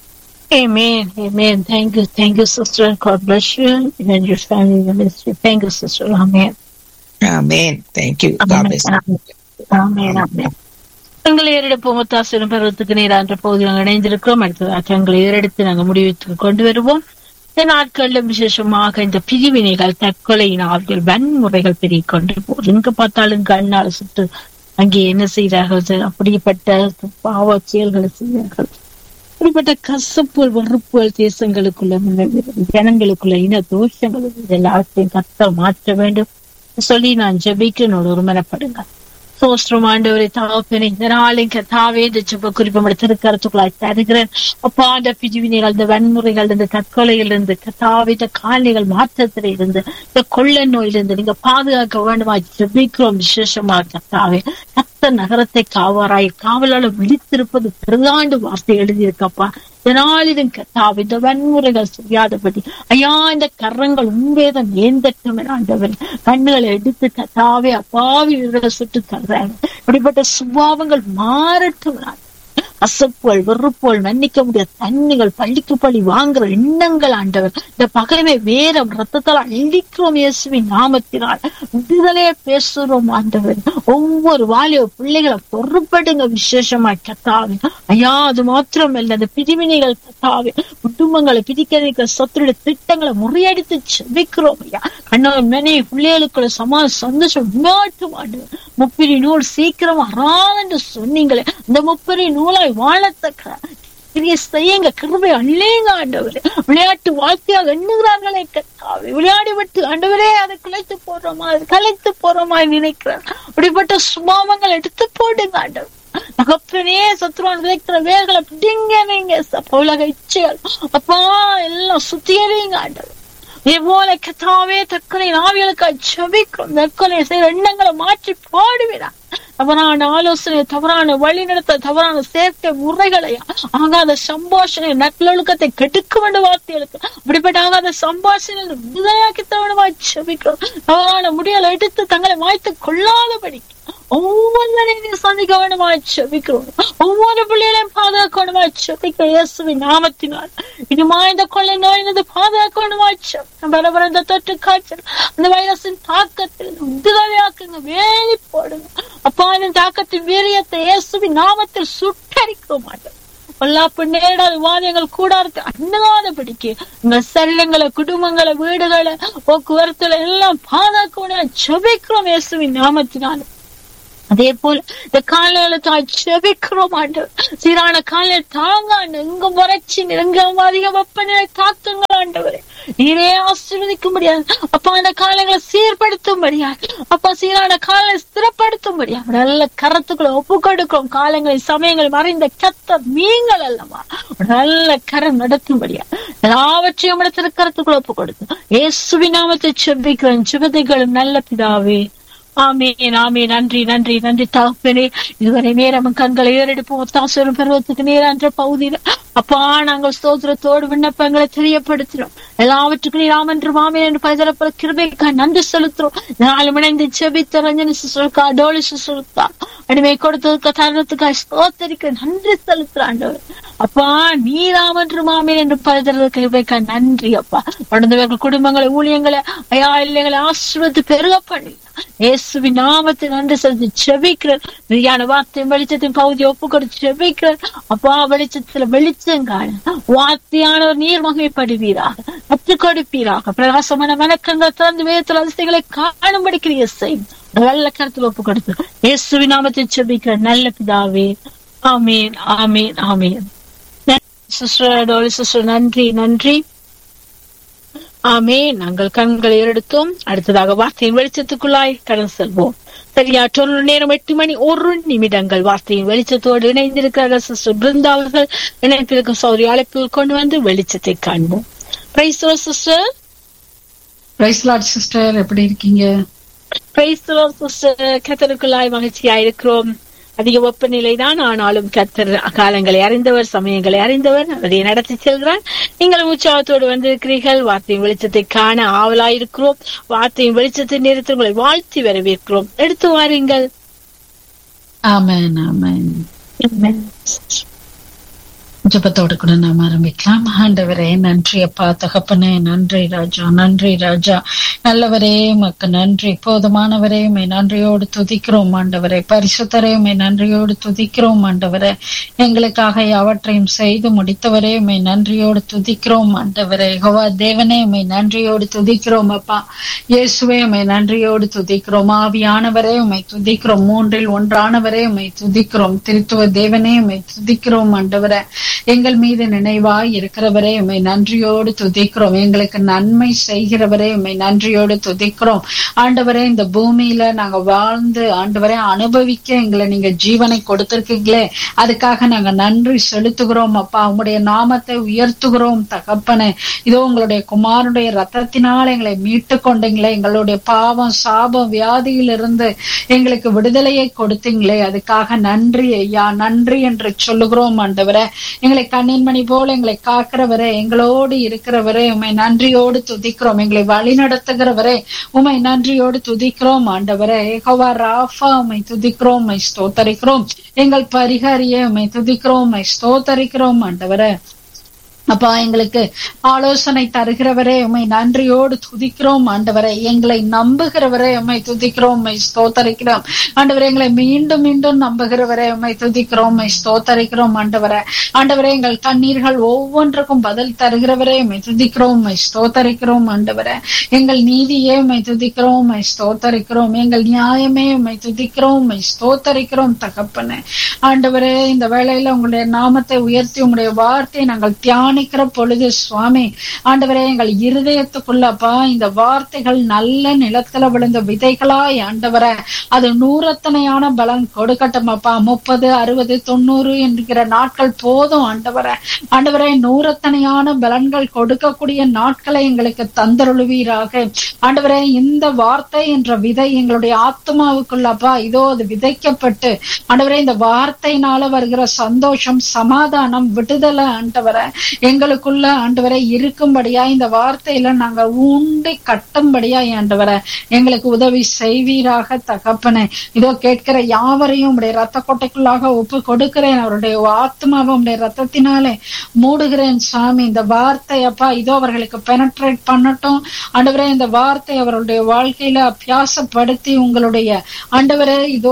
Amen. Amen. Thank you. Thank you, sister. God bless you and your family and ministry. Thank you, sister. Amen. Amen. Thank you. God bless you. ஆமென், ஆமென். எங்களை ஏறெடுப்பு முத்தாசிரம் பருவத்துக்கு நேரான்ற பகுதியில் நாங்கள் இணைந்திருக்கிறோம் அடுத்ததாக எங்களை ஏறெடுத்து நாங்கள் முடிவுக்கு கொண்டு வருவோம் இந்த நாட்கள்ல விசேஷமாக இந்த பிரிவினைகள் தற்கொலையின் ஆவியல் வன்முறைகள் பெருகிக் கொண்டு போகுது எங்க பார்த்தாலும் கண்ணால் சுட்டு அங்கே என்ன செய்கிறார்கள் அப்படிப்பட்ட பாவ செயல்களை செய்கிறார்கள் இப்படிப்பட்ட கசப்புகள் வெறுப்புகள் தேசங்களுக்குள்ள முன்னேறுகிறது. ஜனங்களுக்குள்ள இன தோஷங்கள் இது எல்லாத்தையும் கத்த மாற்ற வேண்டும் சொல்லி நான் ஜெபிக்கணும் ஒருமனப்படுங்க சோஸ்திரம் ஆண்டவரை தாவப்பேனே இந்த நாளின் கத்தாவே இந்த ஜெப குறிப்பம் திருக்கரத்துக்குள்ளாய் தருகிறேன் அப்பா அந்த பிரிவினைகள் இந்த வன்முறைகள் இந்த தற்கொலைகள் இருந்து கத்தாவே இந்த காலனிகள் மாற்றத்தில இருந்து இந்த கொள்ள நோயிலிருந்து நீங்க பாதுகாக்க வேண்டுமா ஜெபிக்கிறோம் விசேஷமா கத்தாவே கத்த நகரத்தை காவாராய் காவலாளர் விழித்திருப்பது பெருதாண்டு வார்த்தை எழுதியிருக்கப்பா இதனாலிதும் கத்தாவே இந்த வன்முறைகள் செய்யாதபடி ஐயா இந்த கரங்கள் உண்மையதம் ஏந்தட்டும் என ஆண்டவர் கண்ணுகளை எடுத்து கத்தாவே அப்பாவி இவர்களை சுட்டு தர்றாங்க இப்படிப்பட்ட சுபாவங்கள் மாறட்டும் என அசப்புகள் வெறுப்புகள் மன்னிக்க முடியாத தண்ணிகள் பள்ளிக்கு பள்ளி வாங்குற எண்ணங்கள் ஆண்டவர் இந்த பகைமை வேரம் ரத்தத்தால் அழிக்கிறோம் இயேசுவின் நாமத்தினால் விடுதலையை பேசுறோம் ஆண்டவர் ஒவ்வொரு வாலிய பிள்ளைகளை பொறுப்படுங்க விசேஷமா கத்தாவே ஐயா அது மாத்திரம் இல்ல அந்த பிரிவினைகள் கத்தாவே குடும்பங்களை பிரிக்க சொத்துடைய திட்டங்களை முறியடித்து செபிக்கிறோம் ஐயா கண்ணவன் மனை பிள்ளைகளுக்குள்ள சமா சந்தோஷம் உண்டாட்டும் ஆண்டவர் முப்பிரி நூல் சீக்கிரம் அறான்னு சொன்னீங்களே இந்த முப்பிரி நூலாய் வாழத்தக்க கிரிய செய்யுங்க கிருபை அள்ளேங்க ஆண்டவரே விளையாட்டு வாழ்க்கையாக எண்ணுகிறார்களே கத்தாவே விளையாடி விட்டு ஆண்டவரே அதை குலைத்து போடுறோமா அது கலைத்து போறோமா நினைக்கிறார் அப்படிப்பட்ட சுபாவங்கள் எடுத்து போடுங்க ஆண்டவர் தகப்பனே சத்ருவான் விதைக்கிற வேர்களை பிடிங்க நீங்க உலக இச்சைகள் அப்பா எல்லாம் சுத்தியறீங்க ஆண்டவர் இதே போல கத்தாவே தற்கொலை நாவிகளுக்கு ஜபிக்கும் தற்கொலை செய்த எண்ணங்களை மாற்றி பாடுவிடா தவறான ஆலோசனை தவறான வழி நடத்த தவறான சேர்க்கை முறைகளை ஆகாத சம்பாஷணை நல்லொழுக்கத்தை கெடுக்க வேண்டும் வார்த்தைகளுக்கு அப்படிப்பட்ட ஆகாத சம்பாஷணை விதையாக்கி தவணமா ஜபிக்கிறோம் தவறான முடியலை எடுத்து தங்களை வாய்த்து கொள்ளாதபடி ஒவ்வொருவரையும் சந்திக்க வேண்டுமா ஜபிக்கிறோம் ஒவ்வொரு பிள்ளைகளையும் பாதுகாக்க வேண்டுமா ஜபிக்க இயேசுவின் நாமத்தினால் இனிமா இந்த கொள்ளை நோயினது பாதுகாக்க வேண்டுமா பரபர இந்த தொற்று காய்ச்சல் அந்த வைரஸின் தாக்கத்தில் விடுதலையாக்குங்க வேலி போடுங்க அப்பா இந்த தாக்கத்தின் வீரியத்தை இயேசுவின் நாமத்தில் சுட்டரிக்க மாட்டோம் பொல்லாப்பு நேரிடாத வாதங்கள் கூடாரத்தை அண்ணாதபடிக்கு உங்க சரீரங்களை குடும்பங்களை வீடுகளை போக்குவரத்துல எல்லாம் பாதுகாக்க ஜபிக்கிறோம் இயேசுவின் நாமத்தினாலும் அதே போல இந்த காலையில தான் செபிக்கிறோம் ஆண்டவர் சீரான காலையில தாங்க எங்கும் வறட்சி எங்கும் அதிக வெப்பநிலை தாக்கங்கள் ஆண்டவரே நீரே ஆசீர்வதிக்க முடியாது அப்பா அந்த காலங்களை சீர்படுத்த முடியாது அப்பா சீரான காலங்களை ஸ்திரப்படுத்த முடியாது நல்ல கரத்துக்களை ஒப்பு கொடுக்கிறோம் காலங்களை சமயங்கள் மறைந்த கத்த நீங்கள் அல்லவா நல்ல கரம் நடத்த முடியாது எல்லாவற்றையும் இடத்துல கருத்துக்களை ஒப்பு கொடுக்கும் ஏசுவி நாமத்தை செபிக்கிறோம் சுபதைகளும் நல்ல பிதாவே ஆமேன் ஆமே நன்றி நன்றி நன்றி தகப்பனே இதுவரை நேரம் கண்களை ஏறெடுப்போம் ஒத்தாசரும் பருவத்துக்கு நேரான்ற பகுதியில் அப்பா நாங்கள் ஸ்தோத்திரத்தோடு விண்ணப்பங்களை தெரியப்படுத்துறோம் எல்லாவற்றுக்கும் நீ ராமன்று மாமே என்று பலதரப்பட கிருபைக்கா நன்றி செலுத்துறோம் நாளும் இணைந்து செபித்த ரஞ்சனி சிசுக்கா டோலி சிசுக்கா அடிமை கொடுத்ததுக்கு தருணத்துக்கா ஸ்தோத்தரிக்க நன்றி செலுத்துறாண்டவர் அப்பா நீ ராமன்று மாமே என்று பலதர கிருபைக்கா நன்றி அப்பா உடந்தவர்கள் குடும்பங்களை ஊழியங்களை ஐயா இல்லைங்களை ஆசிர்வத்து பெருக பண்ணி இயேசுவின் நாமத்தை நன்றி செலுத்தி செபிக்கிறார் நீயான வார்த்தையும் வெளிச்சத்தின் பகுதி ஒப்பு கொடுத்து செபிக்கிறார் அப்பா வெளிச்சத்துல வெளிச்சம் காண வார்த்தையானவர் நீர் மகிமைப்படுவீராக கற்றுக் கொடுப்பீராக பிரகாசமான வணக்கங்கள் திறந்து வேதத்தில் அதிசயங்களை காணும்படி கிரிய செய்யும் நல்ல கருத்தில் ஒப்பு கொடுத்து இயேசுவின் நாமத்தை செபிக்கிற நல்ல பிதாவே ஆமேன் ஆமேன் ஆமேன் சிஸ்டர் சிஸ்டர் நன்றி நன்றி ஆமே நாங்கள் கண்களை எடுத்தோம் அடுத்ததாக வார்த்தையின் வெளிச்சத்துக்குள்ளாய் கடந்து செல்வோம் சரியா தொண்ணூறு நேரம் எட்டு மணி ஒரு நிமிடங்கள் வார்த்தையின் வெளிச்சத்தோடு இணைந்திருக்கிறார்கள் சிஸ்டர் பிருந்தா அவர்கள் இணைப்பிருக்கும் சௌரி அழைப்பில் கொண்டு வந்து வெளிச்சத்தை காண்போம் praise sister praise lord sister எப்படி இருக்கீங்க பிரைஸ் சிஸ்டர் கத்தருக்குள்ளாய் மகிழ்ச்சியா இருக்கிறோம் அதிக வெப்பநிலை தான் ஆனாலும் கத்தர் காலங்களை அறிந்தவர் சமயங்களை அறிந்தவர் அதை நடத்தி செல்கிறார் நீங்கள் உற்சாகத்தோடு வந்திருக்கிறீர்கள் வார்த்தையின் வெளிச்சத்தை காண ஆவலாயிருக்கிறோம் வார்த்தையின் வெளிச்சத்தின் நேரத்தில் உங்களை வாழ்த்தி வரவேற்கிறோம் எடுத்து வாருங்கள் ஆமேன் ஆமேன் ஜபத்தோடு கூட நாம் ஆரம்பிக்கலாம் ஆண்டவரே நன்றி அப்பா தகப்பனே நன்றி ராஜா நன்றி ராஜா நல்லவரே மக்கு நன்றி போதுமானவரே மை நன்றியோடு துதிக்கிறோம் ஆண்டவரே பரிசுத்தரே மை நன்றியோடு துதிக்கிறோம் ஆண்டவரே எங்களுக்காக யாவற்றையும் செய்து முடித்தவரே மை நன்றியோடு துதிக்கிறோம் ஆண்டவரே ஹோவா தேவனே மை நன்றியோடு துதிக்கிறோம் அப்பா இயேசுவே மை நன்றியோடு துதிக்கிறோம் ஆவியானவரே உமை துதிக்கிறோம் மூன்றில் ஒன்றானவரே உமை துதிக்கிறோம் திருத்துவ தேவனே உமை துதிக்கிறோம் ஆண்டவரே எங்கள் மீது நினைவாய் இருக்கிறவரே உண்மை நன்றியோடு துதிக்கிறோம் எங்களுக்கு நன்மை செய்கிறவரே உண்மை நன்றியோடு துதிக்கிறோம் ஆண்டவரே இந்த பூமியில நாங்க வாழ்ந்து ஆண்டவரே அனுபவிக்க எங்களை நீங்க ஜீவனை கொடுத்திருக்கீங்களே அதுக்காக நாங்க நன்றி செலுத்துகிறோம் அப்பா உங்களுடைய நாமத்தை உயர்த்துகிறோம் தகப்பனே இதோ உங்களுடைய குமாரனுடைய ரத்தத்தினால் எங்களை மீட்டு கொண்டீங்களே எங்களுடைய பாவம் சாபம் வியாதியிலிருந்து எங்களுக்கு விடுதலையை கொடுத்தீங்களே அதுக்காக நன்றி ஐயா நன்றி என்று சொல்லுகிறோம் ஆண்டவரே எங்களை கண்ணின்மணி போல எங்களை காக்கிறவரே எங்களோடு இருக்கிறவரே உமை நன்றியோடு துதிக்கிறோம் எங்களை வழி நடத்துகிறவரே உமை நன்றியோடு துதிக்கிறோம் ஆண்டவரே ஏகோவா ராஃபா உமை துதிக்கிறோம் உமை ஸ்தோத்தரிக்கிறோம் எங்கள் பரிகாரிய உமை துதிக்கிறோம் உமை ஸ்தோத்தரிக்கிறோம் ஆண்டவரே அப்பா எங்களுக்கு ஆலோசனை தருகிறவரே உமை நன்றியோடு துதிக்கிறோம் ஆண்டவரை எங்களை நம்புகிறவரே உமை துதிக்கிறோம் உமை ஸ்தோத்தரிக்கிறோம் ஆண்டவரே எங்களை மீண்டும் மீண்டும் நம்புகிறவரே உமை துதிக்கிறோம் உமை ஸ்தோத்தரிக்கிறோம் ஆண்டவரை ஆண்டவரே எங்கள் கண்ணீர்கள் ஒவ்வொன்றுக்கும் பதில் தருகிறவரே உமை துதிக்கிறோம் உமை ஸ்தோத்தரிக்கிறோம் ஆண்டவரை எங்கள் நீதியே உமை துதிக்கிறோம் உமை ஸ்தோத்தரிக்கிறோம் எங்கள் நியாயமே உமை துதிக்கிறோம் உமை ஸ்தோத்தரிக்கிறோம் தகப்பனே ஆண்டவரே இந்த வேளையில உங்களுடைய நாமத்தை உயர்த்தி உங்களுடைய வார்த்தையை நாங்கள் தியான தியானிக்கிற பொழுது சுவாமி ஆண்டவரே எங்கள் இருதயத்துக்குள்ளப்பா இந்த வார்த்தைகள் நல்ல நிலத்துல விழுந்த விதைகளாய் ஆண்டவரே அது நூறத்தனையான பலன் கொடுக்கட்டும் அப்பா முப்பது அறுபது தொண்ணூறு என்கிற நாட்கள் போதும் ஆண்டவரே ஆண்டவரே நூறத்தனையான பலன்கள் கொடுக்கக்கூடிய நாட்களை எங்களுக்கு தந்தருளுவீராக ஆண்டவரே இந்த வார்த்தை என்ற விதை எங்களுடைய ஆத்மாவுக்குள்ளப்பா இதோ அது விதைக்கப்பட்டு ஆண்டவரே இந்த வார்த்தையினால வருகிற சந்தோஷம் சமாதானம் விடுதலை ஆண்டவரை எங்களுக்குள்ள ஆண்டவரை இருக்கும்படியா இந்த வார்த்தையில நாங்க ஊண்டி கட்டும்படியா ஆண்டவரை எங்களுக்கு உதவி செய்வீராக தகப்பனே இதோ கேட்கிற யாவரையும் உடைய ரத்த கொட்டைக்குள்ளாக ஒப்பு கொடுக்கிறேன் அவருடைய ஆத்மாவை உடைய ரத்தத்தினாலே மூடுகிறேன் சாமி இந்த வார்த்தை அப்பா இதோ அவர்களுக்கு பெனட்ரேட் பண்ணட்டும் ஆண்டவரே இந்த வார்த்தை அவருடைய வாழ்க்கையில அபியாசப்படுத்தி உங்களுடைய ஆண்டவரே இதோ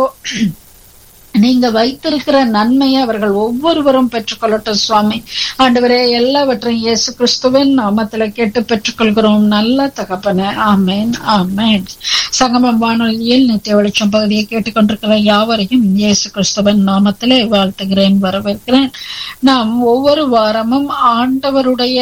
நீங்க வைத்திருக்கிற நன்மையை அவர்கள் ஒவ்வொருவரும் பெற்றுக்கொள்ளட்டும் சுவாமி ஆண்டவரே எல்லாவற்றையும் இயேசு கிறிஸ்துவின் நாமத்துல கேட்டு பெற்றுக்கொள்கிறோம் நல்ல தகப்பன ஆமேன் ஆமேன் சங்கமம் வானொலியில் நித்திய வெளிச்சம் பகுதியை கேட்டுக்கொண்டிருக்கிற யாவரையும் இயேசு கிறிஸ்துவின் நாமத்திலே வாழ்த்துகிறேன் வரவேற்கிறேன் நாம் ஒவ்வொரு வாரமும் ஆண்டவருடைய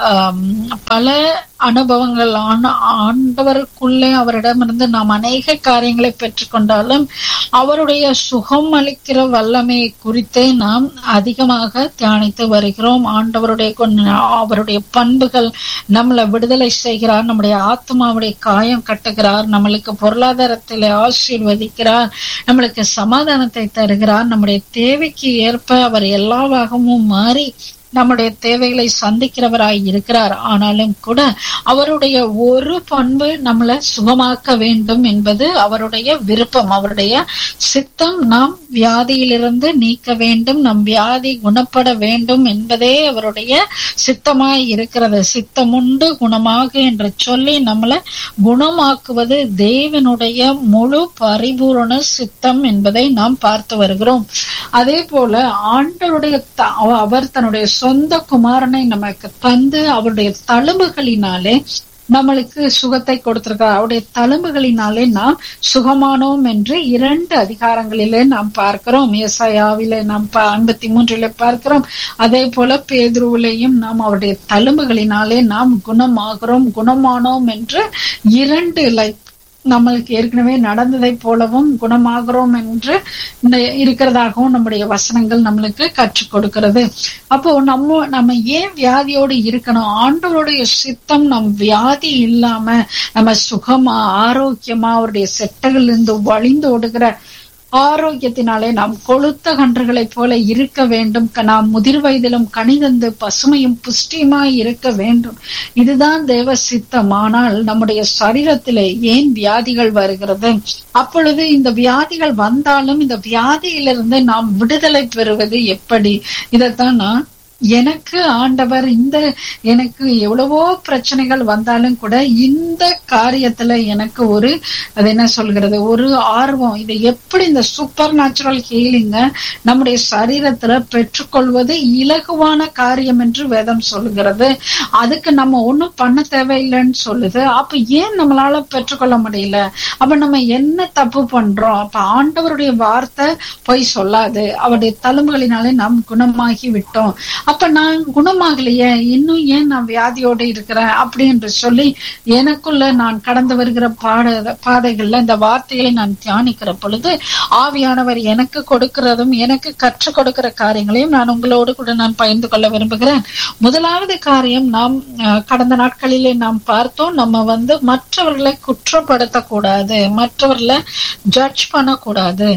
பல அனுபவங்கள் ஆண்டவருக்குள்ளே அவரிடமிருந்து நாம் அநேக காரியங்களை பெற்றுக்கொண்டாலும் அவருடைய சுகம் அளிக்கிற வல்லமையை குறித்தே நாம் அதிகமாக தியானித்து வருகிறோம் ஆண்டவருடைய அவருடைய பண்புகள் நம்மளை விடுதலை செய்கிறார் நம்முடைய ஆத்மாவுடைய காயம் கட்டுகிறார் நம்மளுக்கு பொருளாதாரத்தில் ஆசீர்வதிக்கிறார் நம்மளுக்கு சமாதானத்தை தருகிறார் நம்முடைய தேவைக்கு ஏற்ப அவர் எல்லாவாகவும் மாறி நம்முடைய தேவைகளை சந்திக்கிறவராய் இருக்கிறார் ஆனாலும் கூட அவருடைய ஒரு பண்பு நம்மளை சுகமாக்க வேண்டும் என்பது அவருடைய விருப்பம் அவருடைய சித்தம் நாம் வியாதியிலிருந்து நீக்க வேண்டும் நம் வியாதி குணப்பட வேண்டும் என்பதே அவருடைய சித்தமாய் இருக்கிறது சித்தமுண்டு குணமாக என்று சொல்லி நம்மளை குணமாக்குவது தேவனுடைய முழு பரிபூரண சித்தம் என்பதை நாம் பார்த்து வருகிறோம் அதே போல ஆண்டவருடைய அவர் தன்னுடைய சொந்த குமாரனை நமக்கு தந்து அவருடைய தழும்புகளினாலே நம்மளுக்கு சுகத்தை கொடுத்திருக்கார் அவருடைய தழும்புகளினாலே நாம் சுகமானோம் என்று இரண்டு அதிகாரங்களிலே நாம் பார்க்கிறோம் ஏசாயாவிலே நாம் ஐம்பத்தி மூன்றிலே பார்க்கிறோம் அதே போல பேதுருவிலையும் நாம் அவருடைய தழும்புகளினாலே நாம் குணமாகிறோம் குணமானோம் என்று இரண்டு லைக் நம்மளுக்கு ஏற்கனவே நடந்ததை போலவும் குணமாகிறோம் என்று இருக்கிறதாகவும் நம்முடைய வசனங்கள் நம்மளுக்கு கற்றுக் கொடுக்கிறது அப்போ நம்ம நம்ம ஏன் வியாதியோடு இருக்கணும் ஆண்டவருடைய சித்தம் நம் வியாதி இல்லாம நம்ம சுகமா ஆரோக்கியமா அவருடைய செட்டைகள் இருந்து வழிந்து ஓடுகிற ஆரோக்கியத்தினாலே நாம் கொளுத்த கன்றுகளைப் போல இருக்க வேண்டும் நாம் முதிர் வயதிலும் கனிதந்து பசுமையும் புஷ்டியுமாய் இருக்க வேண்டும் இதுதான் தேவ சித்தம் ஆனால் நம்முடைய சரீரத்திலே ஏன் வியாதிகள் வருகிறது அப்பொழுது இந்த வியாதிகள் வந்தாலும் இந்த வியாதியிலிருந்து நாம் விடுதலை பெறுவது எப்படி இதைத்தான் நான் எனக்கு ஆண்டவர் இந்த எனக்கு எவ்வளவோ பிரச்சனைகள் வந்தாலும் கூட இந்த காரியத்துல எனக்கு ஒரு அது என்ன சொல்கிறது ஒரு ஆர்வம் இது எப்படி இந்த சூப்பர் நேச்சுரல் ஹீலிங்க நம்முடைய சரீரத்துல பெற்றுக்கொள்வது இலகுவான காரியம் என்று வேதம் சொல்லுகிறது அதுக்கு நம்ம ஒண்ணும் பண்ண தேவையில்லைன்னு சொல்லுது அப்ப ஏன் நம்மளால பெற்றுக்கொள்ள முடியல அப்ப நம்ம என்ன தப்பு பண்றோம் அப்ப ஆண்டவருடைய வார்த்தை போய் சொல்லாது அவருடைய தழும்புகளினாலே நாம் குணமாகி விட்டோம் அப்ப நான் குணமாகலையே இன்னும் ஏன் நான் வியாதியோட இருக்கிறேன் அப்படி என்று சொல்லி எனக்குள்ள நான் கடந்து வருகிற பாட பாதைகள்ல இந்த வார்த்தைகளை நான் தியானிக்கிற பொழுது ஆவியானவர் எனக்கு கொடுக்கிறதும் எனக்கு கற்றுக் கொடுக்கிற காரியங்களையும் நான் உங்களோடு கூட நான் பகிர்ந்து கொள்ள விரும்புகிறேன் முதலாவது காரியம் நாம் கடந்த நாட்களிலே நாம் பார்த்தோம் நம்ம வந்து மற்றவர்களை குற்றப்படுத்தக்கூடாது மற்றவர்களை ஜட்ஜ் பண்ணக்கூடாது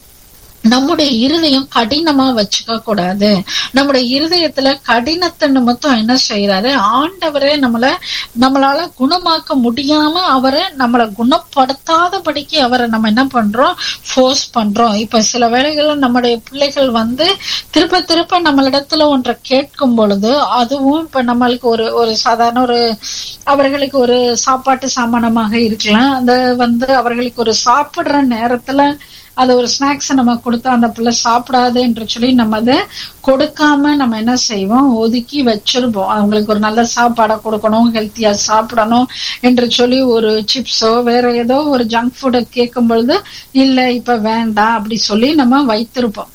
நம்முடைய இருதயம் கடினமா வச்சுக்க கூடாது நம்முடைய இருதயத்துல கடினத்தை நிமித்தம் என்ன செய்யறாரு ஆண்டவரே நம்மள நம்மளால குணமாக்க முடியாம அவரை நம்மளை குணப்படுத்தாதபடிக்கு அவரை நம்ம என்ன பண்றோம் ஃபோர்ஸ் பண்றோம் இப்ப சில வேளைகள்ல நம்முடைய பிள்ளைகள் வந்து திருப்ப திருப்ப நம்மளிடத்துல ஒன்றை கேட்கும் பொழுது அதுவும் இப்ப நம்மளுக்கு ஒரு ஒரு சாதாரண ஒரு அவர்களுக்கு ஒரு சாப்பாட்டு சாமானமாக இருக்கலாம் அந்த வந்து அவர்களுக்கு ஒரு சாப்பிடுற நேரத்துல அது ஒரு ஸ்நாக்ஸ் நம்ம கொடுத்தா அந்த பிள்ளை சாப்பிடாது என்று சொல்லி நம்ம அதை கொடுக்காம நம்ம என்ன செய்வோம் ஒதுக்கி வச்சிருப்போம் அவங்களுக்கு ஒரு நல்ல சாப்பாடை கொடுக்கணும் ஹெல்த்தியா சாப்பிடணும் என்று சொல்லி ஒரு சிப்ஸோ வேற ஏதோ ஒரு ஜங்க் ஃபுட்டை கேட்கும் பொழுது இல்ல இப்ப வேண்டாம் அப்படி சொல்லி நம்ம வைத்திருப்போம்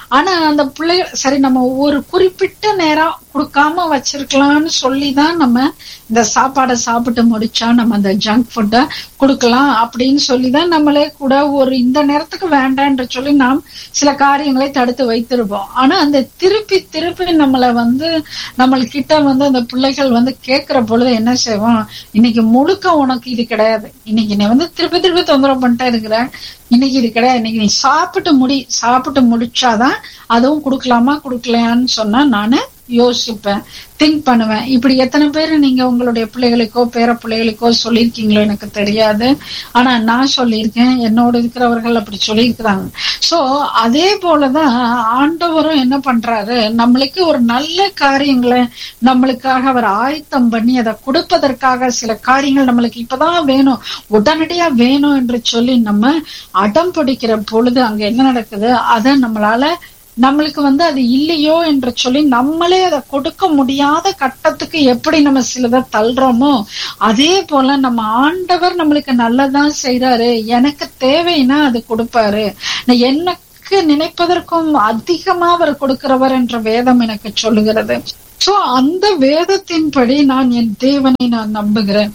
ஆனா அந்த பிள்ளைகள் சரி நம்ம ஒரு குறிப்பிட்ட நேரம் கொடுக்காம வச்சிருக்கலாம்னு சொல்லிதான் நம்ம இந்த சாப்பாடை சாப்பிட்டு முடிச்சா நம்ம அந்த ஜங்க் ஃபுட்டை கொடுக்கலாம் அப்படின்னு சொல்லிதான் நம்மளே கூட ஒரு இந்த நேரத்துக்கு வேண்டான்ற சொல்லி நாம் சில காரியங்களை தடுத்து வைத்திருப்போம் ஆனா அந்த திருப்பி திருப்பி நம்மளை வந்து நம்மள்கிட்ட வந்து அந்த பிள்ளைகள் வந்து கேட்கிற பொழுது என்ன செய்வோம் இன்னைக்கு முழுக்க உனக்கு இது கிடையாது இன்னைக்கு நீ வந்து திருப்பி திருப்பி தொந்தரவு பண்ணிட்டே இருக்கிற இன்னைக்கு இது கிடையாது இன்னைக்கு நீ சாப்பிட்டு முடி சாப்பிட்டு முடிச்சாதான் அதுவும் கொடுக்கலாமா கொடுக்கலையான்னு சொன்னா நானு யோசிப்பேன் திங்க் பண்ணுவேன் இப்படி எத்தனை பேர் நீங்க உங்களுடைய பிள்ளைகளுக்கோ பேர பிள்ளைகளுக்கோ சொல்லியிருக்கீங்களோ எனக்கு தெரியாது ஆனா நான் சொல்லியிருக்கேன் என்னோட இருக்கிறவர்கள் அப்படி சொல்லியிருக்கிறாங்க சோ அதே போலதான் ஆண்டவரும் என்ன பண்றாரு நம்மளுக்கு ஒரு நல்ல காரியங்களை நம்மளுக்காக அவர் ஆயத்தம் பண்ணி அதை கொடுப்பதற்காக சில காரியங்கள் நம்மளுக்கு இப்பதான் வேணும் உடனடியா வேணும் என்று சொல்லி நம்ம அடம் பிடிக்கிற பொழுது அங்க என்ன நடக்குது அதை நம்மளால நம்மளுக்கு வந்து அது இல்லையோ என்று சொல்லி நம்மளே அதை கொடுக்க முடியாத கட்டத்துக்கு எப்படி நம்ம சிலதை தள்ளுறோமோ அதே போல நம்ம ஆண்டவர் நம்மளுக்கு நல்லதான் செய்யறாரு எனக்கு தேவைன்னா அது கொடுப்பாரு நான் எனக்கு நினைப்பதற்கும் அதிகமா அவர் கொடுக்கிறவர் என்ற வேதம் எனக்கு சொல்லுகிறது சோ அந்த வேதத்தின்படி நான் என் தேவனை நான் நம்புகிறேன்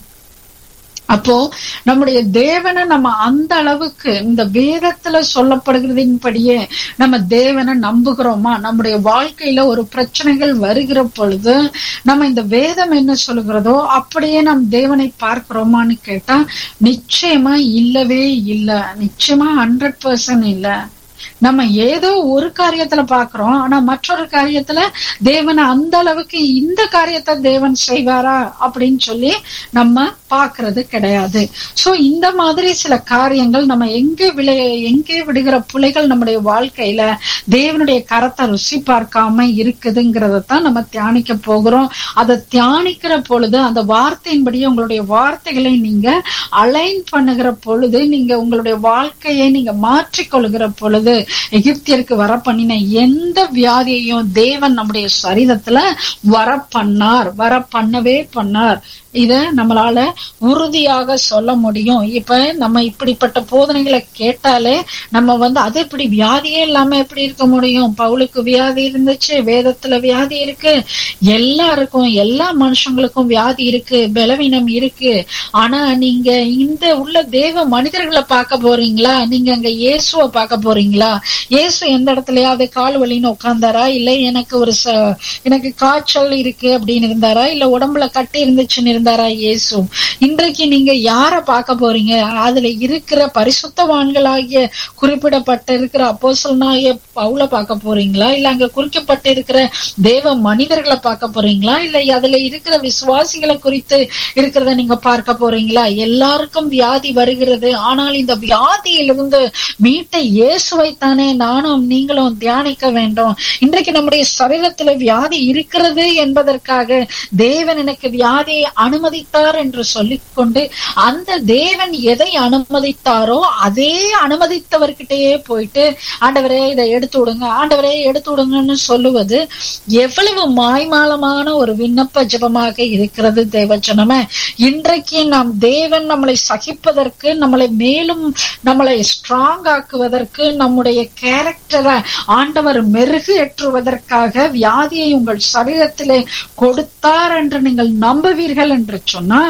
அப்போ நம்முடைய தேவனை நம்ம அந்த அளவுக்கு இந்த வேதத்துல சொல்லப்படுகிறதின்படியே நம்ம தேவனை நம்புகிறோமா நம்முடைய வாழ்க்கையில ஒரு பிரச்சனைகள் வருகிற பொழுது நம்ம இந்த வேதம் என்ன சொல்லுகிறதோ அப்படியே நம் தேவனை பார்க்கிறோமான்னு கேட்டா நிச்சயமா இல்லவே இல்லை நிச்சயமா ஹண்ட்ரட் பர்சன்ட் இல்லை நம்ம ஏதோ ஒரு காரியத்துல பாக்குறோம் ஆனா மற்றொரு காரியத்துல தேவனை அந்த அளவுக்கு இந்த காரியத்தை தேவன் செய்வாரா அப்படின்னு சொல்லி நம்ம பாக்குறது கிடையாது சோ இந்த மாதிரி சில காரியங்கள் நம்ம எங்கே விளை எங்கே விடுகிற புலைகள் நம்முடைய வாழ்க்கையில தேவனுடைய கரத்தை ருசி பார்க்காம இருக்குதுங்கிறத தான் நம்ம தியானிக்க போகிறோம் அதை தியானிக்கிற பொழுது அந்த வார்த்தையின்படியே உங்களுடைய வார்த்தைகளை நீங்க அலைன் பண்ணுகிற பொழுது நீங்க உங்களுடைய வாழ்க்கையை நீங்க மாற்றிக்கொள்கிற பொழுது எகிப்தியருக்கு வர பண்ணின எந்த வியாதியையும் தேவன் நம்முடைய சரீரத்துல வர பண்ணார் வர பண்ணவே பண்ணார் இத நம்மளால உறுதியாக சொல்ல முடியும் இப்ப நம்ம இப்படிப்பட்ட போதனைகளை கேட்டாலே நம்ம வந்து அது இப்படி வியாதியே இல்லாம எப்படி இருக்க முடியும் பவுலுக்கு வியாதி இருந்துச்சு வேதத்துல வியாதி இருக்கு எல்லாருக்கும் எல்லா மனுஷங்களுக்கும் வியாதி இருக்கு பலவீனம் இருக்கு ஆனா நீங்க இந்த உள்ள தேவ மனிதர்களை பார்க்க போறீங்களா நீங்க அங்க இயேசுவை பார்க்க போறீங்களா இயேசு எந்த இடத்துலயாவது கால் வலின்னு உட்கார்ந்தாரா இல்ல எனக்கு ஒரு எனக்கு காய்ச்சல் இருக்கு அப்படின்னு இருந்தாரா இல்ல உடம்புல கட்டி இருந்துச்சுன்னு இருந்தாரா இயேசு இன்றைக்கு நீங்க யார பார்க்க போறீங்க அதுல இருக்கிற பரிசுத்தவான்களாகிய குறிப்பிடப்பட்ட இருக்கிற அப்போசல்னாகிய பவுல பார்க்க போறீங்களா இல்ல அங்க குறிக்கப்பட்டு இருக்கிற தேவ மனிதர்களை பார்க்க போறீங்களா இல்ல அதுல இருக்கிற விசுவாசிகளை குறித்து இருக்கிறத நீங்க பார்க்க போறீங்களா எல்லாருக்கும் வியாதி வருகிறது ஆனால் இந்த வியாதியிலிருந்து மீட்ட இயேசுவை தானே நானும் நீங்களும் தியானிக்க வேண்டும் இன்றைக்கு நம்முடைய சரீரத்துல வியாதி இருக்கிறது என்பதற்காக தேவன் எனக்கு வியாதியை அனுமதித்தார் என்று சொல்லிக்கொண்டு அந்த தேவன் எதை அனுமதித்தாரோ அதே அனுமதித்தவர்கிட்டயே போயிட்டு ஆண்டவரே இதை எடுத்து விடுங்க ஆண்டவரே எடுத்து விடுங்கன்னு சொல்லுவது எவ்வளவு மாய்மாலமான ஒரு விண்ணப்ப ஜபமாக இருக்கிறது தேவஜனமே இன்றைக்கு நாம் தேவன் நம்மளை சகிப்பதற்கு நம்மளை மேலும் நம்மளை ஸ்ட்ராங் ஆக்குவதற்கு நம்முடைய கேரக்டரை ஆண்டவர் மெருகு ஏற்றுவதற்காக வியாதியை உங்கள் சரீரத்திலே கொடுத்தார் என்று நீங்கள் நம்புவீர்கள் என்று சொன்னா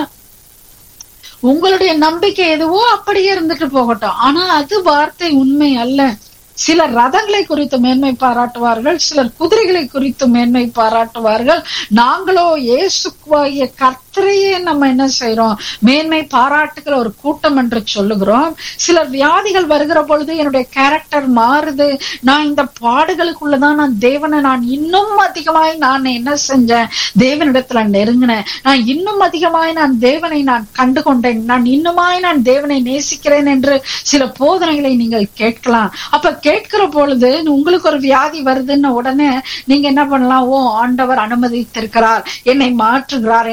உங்களுடைய நம்பிக்கை எதுவோ அப்படியே இருந்துட்டு போகட்டும் ஆனா அது வார்த்தை உண்மை அல்ல சிலர் ரதங்களை குறித்து மேன்மை பாராட்டுவார்கள் சிலர் குதிரைகளை குறித்து மேன்மை பாராட்டுவார்கள் நாங்களோ இயேசுக்குவாகிய கர்த்தரையே நம்ம என்ன செய்யறோம் மேன்மை பாராட்டுகிற ஒரு கூட்டம் என்று சொல்லுகிறோம் சிலர் வியாதிகள் வருகிற பொழுது என்னுடைய கேரக்டர் மாறுது நான் இந்த பாடுகளுக்குள்ளதான் நான் தேவனை நான் இன்னும் அதிகமாய் நான் என்ன செஞ்சேன் தேவனிடத்துல நெருங்கினேன் நான் இன்னும் அதிகமாய் நான் தேவனை நான் கண்டு கொண்டேன் நான் இன்னுமாய் நான் தேவனை நேசிக்கிறேன் என்று சில போதனைகளை நீங்கள் கேட்கலாம் அப்ப கேட்கிற பொழுது உங்களுக்கு ஒரு வியாதி வருதுன்னு உடனே நீங்க என்ன பண்ணலாம் ஓ ஆண்டவர் அனுமதித்திருக்கிறார் என்னை மாற்றுகிறார் என்னை பரி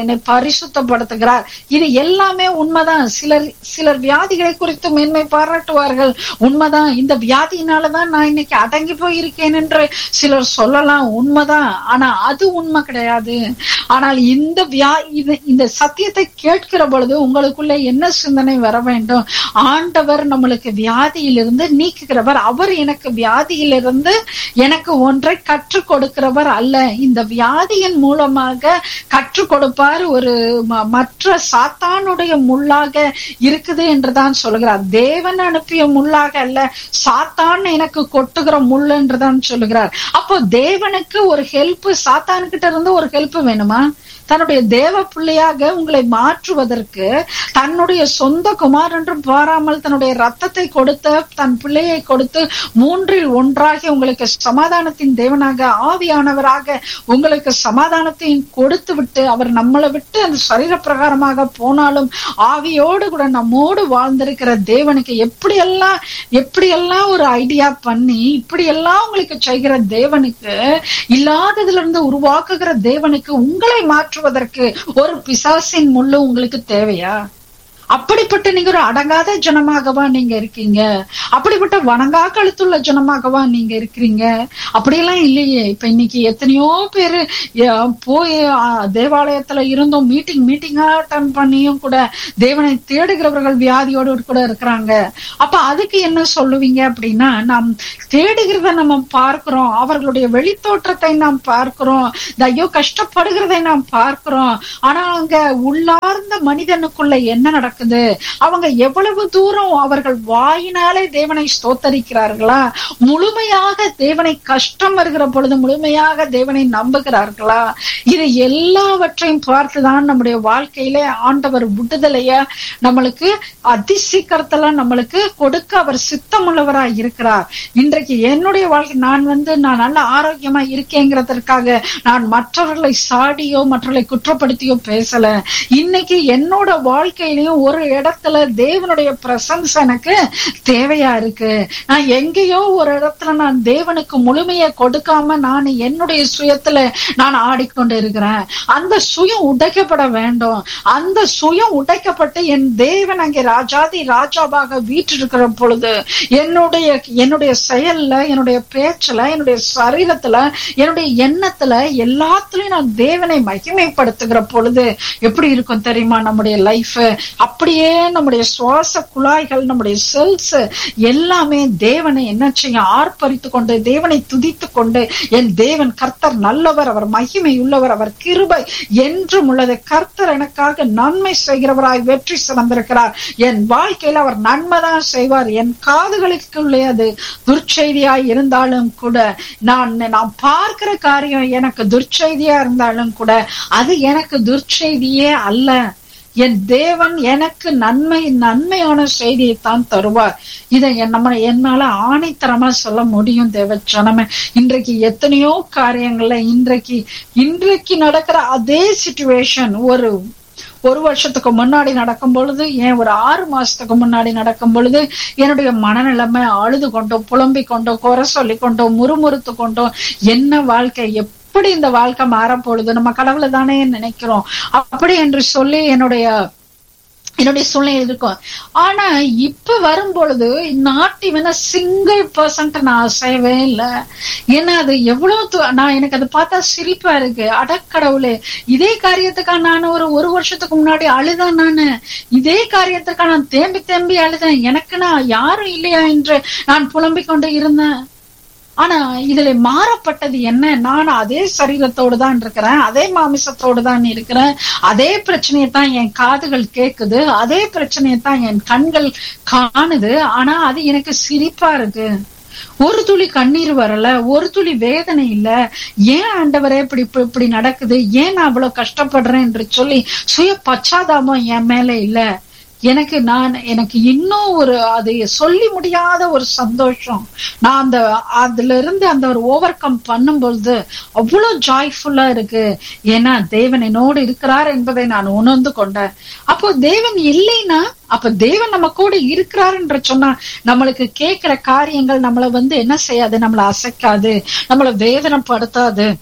பரிசுத்தப்படுத்துகிறார் இது எல்லாமே உண்மைதான் சிலர் சிலர் வியாதிகளை குறித்து மேன்மை பாராட்டுவார்கள் உண்மைதான் இந்த வியாதியினாலதான் நான் இன்னைக்கு அடங்கி போயிருக்கேன் என்று சிலர் சொல்லலாம் உண்மைதான் ஆனா அது உண்மை கிடையாது ஆனால் இந்த வியா இது இந்த சத்தியத்தை கேட்கிற பொழுது உங்களுக்குள்ள என்ன சிந்தனை வர வேண்டும் ஆண்டவர் நம்மளுக்கு வியாதியிலிருந்து நீக்குகிறவர் அவர் எனக்கு வியாதியிலிருந்து எனக்கு ஒன்றை கற்றுக் கொடுக்கிறவர் அல்ல இந்த வியாதியின் மூலமாக கற்றுக் கொடுப்பார் ஒரு ம- மற்ற சாத்தானுடைய முள்ளாக இருக்குது என்றுதான் சொல்கிறார் தேவன் அனுப்பிய முள்ளாக அல்ல சாத்தான் எனக்கு கொட்டுகிற முள் என்றுதான் சொல்லுகிறார் அப்போ தேவனுக்கு ஒரு ஹெல்ப் சாத்தான்கிட்ட இருந்து ஒரு ஹெல்ப் வேணுமா தன்னுடைய தேவ பிள்ளையாக உங்களை மாற்றுவதற்கு தன்னுடைய சொந்த குமார் என்றும் பாராமல் தன்னுடைய ரத்தத்தை கொடுத்த தன் பிள்ளையை கொடுத்து மூன்றில் ஒன்றாகி உங்களுக்கு சமாதானத்தின் தேவனாக ஆவியானவராக உங்களுக்கு சமாதானத்தை கொடுத்து விட்டு அவர் நம்மளை விட்டு அந்த சரீர பிரகாரமாக போனாலும் ஆவியோடு கூட நம்மோடு வாழ்ந்திருக்கிற தேவனுக்கு எப்படியெல்லாம் எப்படியெல்லாம் ஒரு ஐடியா பண்ணி இப்படியெல்லாம் உங்களுக்கு செய்கிற தேவனுக்கு இல்லாததுல இருந்து உருவாக்குகிற தேவனுக்கு உங்களை மாற்றுவதற்கு ஒரு பிசாசின் முள்ளு உங்களுக்கு தேவையா அப்படிப்பட்ட நீங்க ஒரு அடங்காத ஜனமாகவா நீங்க இருக்கீங்க அப்படிப்பட்ட வணங்கா கழுத்துள்ள ஜனமாகவா நீங்க இருக்கிறீங்க அப்படியெல்லாம் இல்லையே இப்ப இன்னைக்கு எத்தனையோ பேரு அஹ், போய் அஹ், தேவாலயத்துல இருந்தும் மீட்டிங் மீட்டிங்கா அட்டன் பண்ணியும் கூட தேவனை தேடுகிறவர்கள் வியாதியோடு கூட இருக்கிறாங்க அப்ப அதுக்கு என்ன சொல்லுவீங்க அப்படின்னா நாம் தேடுகிறத நம்ம பார்க்கிறோம் அவர்களுடைய வெளித்தோற்றத்தை நாம் பார்க்கிறோம் இந்த ஐயோ கஷ்டப்படுகிறதை நாம் பார்க்கிறோம் ஆனா அங்க உள்ளார்ந்த மனிதனுக்குள்ள என்ன நடக்குது அவங்க எவ்வளவு தூரம் அவர்கள் வாயினாலே தேவனை ஸ்தோத்தரிக்கிறார்களா முழுமையாக தேவனை கஷ்டம் வருகிற பொழுது முழுமையாக தேவனை நம்புகிறார்களா இது எல்லாவற்றையும் பார்த்துதான் நம்முடைய வாழ்க்கையில ஆண்டவர் விடுதலைய நம்மளுக்கு அதிசீக்கிரத்துல நம்மளுக்கு கொடுக்க அவர் சித்தமுள்ளவராய் இருக்கிறார் இன்றைக்கு என்னுடைய வாழ்க்கை நான் வந்து நான் நல்ல ஆரோக்கியமா இருக்கேங்கிறதற்காக நான் மற்றவர்களை சாடியோ மற்றவர்களை குற்றப்படுத்தியோ பேசல இன்னைக்கு என்னோட வாழ்க்கையிலயும் ஒரு இடத்துல தேவனுடைய பிரசன்ஸ் எனக்கு தேவையா இருக்கு நான் எங்கேயோ ஒரு இடத்துல நான் தேவனுக்கு முழுமையை கொடுக்காம நான் என்னுடைய சுயத்துல நான் ஆடிக்கொண்டு இருக்கிறேன் அந்த சுயம் உடைக்கப்பட வேண்டும் அந்த சுயம் உடைக்கப்பட்டு என் தேவன் அங்கே ராஜாதி ராஜாவாக வீற்றிருக்கிற பொழுது என்னுடைய என்னுடைய செயல்ல என்னுடைய பேச்சுல என்னுடைய சரீரத்துல என்னுடைய எண்ணத்துல எல்லாத்துலயும் நான் தேவனை மகிமைப்படுத்துகிற பொழுது எப்படி இருக்கும் தெரியுமா நம்முடைய லைஃப் அப்படியே நம்முடைய சுவாச குழாய்கள் நம்முடைய செல்ஸ் எல்லாமே தேவனை என்ன செய்ய ஆர்ப்பரித்து கொண்டு தேவனை துதித்து கொண்டு என் தேவன் கர்த்தர் நல்லவர் அவர் மகிமை உள்ளவர் அவர் கிருபை என்றும் உள்ளது கர்த்தர் எனக்காக நன்மை செய்கிறவராய் வெற்றி சிறந்திருக்கிறார் என் வாழ்க்கையில அவர் நன்மைதான் செய்வார் என் காதுகளுக்குள்ளே அது துர்ச்செய்தியாய் இருந்தாலும் கூட நான் நான் பார்க்கிற காரியம் எனக்கு துர்ச்செய்தியா இருந்தாலும் கூட அது எனக்கு துர்ச்செய்தியே அல்ல என் தேவன் எனக்கு நன்மை நன்மையான செய்தியை தான் தருவார் இதை என் நம்ம என்னால ஆணைத்தரமா சொல்ல முடியும் தேவ ஜனமே இன்றைக்கு எத்தனையோ காரியங்கள்ல இன்றைக்கு இன்றைக்கு நடக்கிற அதே சுச்சுவேஷன் ஒரு ஒரு வருஷத்துக்கு முன்னாடி நடக்கும் பொழுது ஏன் ஒரு ஆறு மாசத்துக்கு முன்னாடி நடக்கும் பொழுது என்னுடைய மனநிலைமை அழுது கொண்டோம் புலம்பிக் கொண்டோம் குறை சொல்லி கொண்டோம் முறுமுறுத்து கொண்டோம் என்ன வாழ்க்கை எப்படி இந்த வாழ்க்கை மாறப்போகுது நம்ம கடவுளை தானே நினைக்கிறோம் அப்படி என்று சொல்லி என்னுடைய என்னுடைய சூழ்நிலை இருக்கும் ஆனா இப்ப வரும் பொழுது நாட் இவன் சிங்கிள் பர்சன்ட் நான் அசையவே இல்லை ஏன்னா அது எவ்வளவு து- நான் எனக்கு அதை பார்த்தா சிரிப்பா இருக்கு அடக்கடவுளே இதே காரியத்துக்கா நான் ஒரு ஒரு வருஷத்துக்கு முன்னாடி அழுதேன் நானு இதே காரியத்துக்கா நான் தேம்பி தேம்பி அழுதேன் எனக்கு நான் யாரும் இல்லையா என்று நான் புலம்பிக் கொண்டு இருந்தேன் ஆனா இதுல மாறப்பட்டது என்ன நான் அதே சரீரத்தோடு தான் இருக்கிறேன் அதே மாமிசத்தோடு தான் இருக்கிறேன் அதே பிரச்சனையை தான் என் காதுகள் கேக்குது அதே பிரச்சனையை தான் என் கண்கள் காணுது ஆனா அது எனக்கு சிரிப்பா இருக்கு ஒரு துளி கண்ணீர் வரல ஒரு துளி வேதனை இல்ல ஏன் ஆண்டவரே இப்படி இப்படி இப்படி நடக்குது ஏன் நான் அவ்வளவு கஷ்டப்படுறேன் என்று சொல்லி சுய பச்சாதாபம் என் மேல இல்ல எனக்கு நான் எனக்கு இன்னும் ஒரு அது சொல்லி முடியாத ஒரு சந்தோஷம் நான் அந்த அதுல இருந்து அந்த ஒரு ஓவர் கம் பண்ணும்பொழுது அவ்வளவு ஜாய்ஃபுல்லா இருக்கு ஏன்னா தேவன் என்னோடு இருக்கிறார் என்பதை நான் உணர்ந்து கொண்டேன் அப்போ தேவன் இல்லைன்னா அப்ப தேவன் நம்ம கூட இருக்கிறார் என்று சொன்னா நம்மளுக்கு கேட்கிற காரியங்கள் நம்மள வந்து என்ன செய்யாது நம்மள அசைக்காது நம்மள வேதனைப்படுத்தாது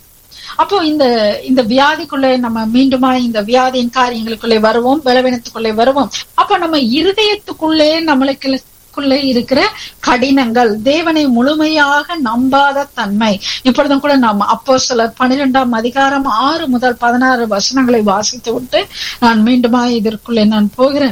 அப்போ இந்த இந்த வியாதிக்குள்ளே நம்ம மீண்டுமா இந்த வியாதியின் காரியங்களுக்குள்ளே வருவோம் பலவீனத்துக்குள்ளே வருவோம் அப்ப நம்ம இருதயத்துக்குள்ளே நம்மளுக்கு நமக்குள்ளே இருக்கிற கடினங்கள் தேவனை முழுமையாக நம்பாத தன்மை இப்பொழுதும் கூட நாம் அப்போ சில பனிரெண்டாம் அதிகாரம் ஆறு முதல் பதினாறு வசனங்களை வாசித்து விட்டு நான் மீண்டுமா இதற்குள்ளே நான் போகிறேன்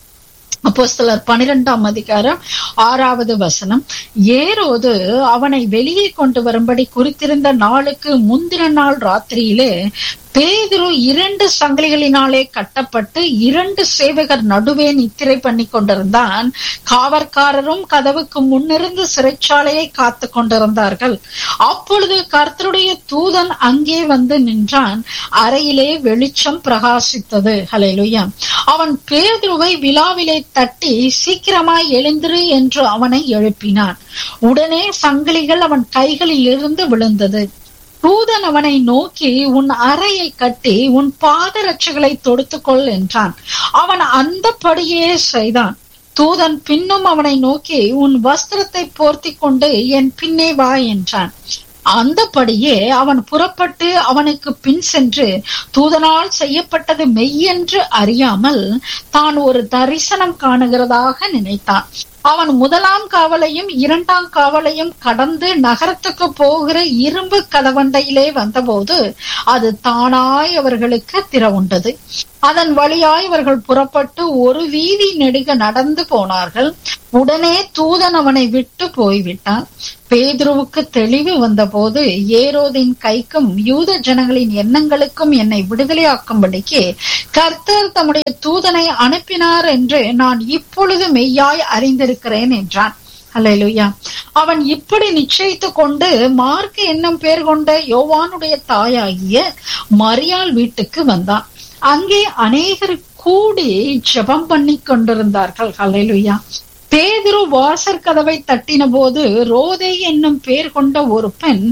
அப்போ சிலர் பனிரெண்டாம் அதிகாரம் ஆறாவது வசனம் ஏரோது அவனை வெளியே கொண்டு வரும்படி குறித்திருந்த நாளுக்கு முந்தின நாள் ராத்திரியிலே பேதுரு இரண்டு சங்கிலிகளினாலே கட்டப்பட்டு இரண்டு சேவகர் நடுவே நித்திரை பண்ணி கொண்டிருந்தான் காவற்காரரும் கதவுக்கு முன்னிருந்து சிறைச்சாலையை காத்து கொண்டிருந்தார்கள் அப்பொழுது கர்த்தருடைய தூதன் அங்கே வந்து நின்றான் அறையிலே வெளிச்சம் பிரகாசித்தது ஹலேலுயா அவன் பேதுருவை விழாவிலே தட்டி சீக்கிரமாய் எழுந்திரு என்று அவனை எழுப்பினான் உடனே சங்கிலிகள் அவன் கைகளில் இருந்து விழுந்தது தூதன் அவனை நோக்கி உன் அறையை கட்டி உன் பாதரட்சைகளை தொடுத்துக்கொள் என்றான் அவன் அந்தபடியே செய்தான் தூதன் பின்னும் அவனை நோக்கி உன் வஸ்திரத்தை போர்த்தி கொண்டு என் பின்னே வா என்றான் அந்தபடியே அவன் புறப்பட்டு அவனுக்கு பின் சென்று தூதனால் செய்யப்பட்டது மெய்யென்று அறியாமல் தான் ஒரு தரிசனம் காணுகிறதாக நினைத்தான் அவன் முதலாம் காவலையும் இரண்டாம் காவலையும் கடந்து நகரத்துக்கு போகிற இரும்பு கதவண்டையிலே வந்தபோது அது தானாய் அவர்களுக்கு திறவுண்டது அதன் வழியாய் அவர்கள் புறப்பட்டு ஒரு வீதி நெடுக நடந்து போனார்கள் உடனே தூதன் அவனை விட்டு போய்விட்டான் பேதுருவுக்கு தெளிவு வந்தபோது ஏரோதின் கைக்கும் யூத ஜனங்களின் எண்ணங்களுக்கும் என்னை விடுதலையாக்கும்படிக்கு கர்த்தர் தம்முடைய தூதனை அனுப்பினார் என்று நான் இப்பொழுது மெய்யாய் அறிந்திருக்கிறேன் என்றான் அல்லேலூயா அவன் இப்படி நிச்சயித்து கொண்டு மார்க் என்னும் பேர் கொண்ட யோவானுடைய தாயாகிய மரியாள் வீட்டுக்கு வந்தான் அங்கே அநேகர் கூடி ஜெபம் பண்ணி கொண்டிருந்தார்கள் அல்லேலூயா பேதுரு வாசற் கதவை தட்டின போது ரோதே என்னும் பேர் கொண்ட ஒரு பெண்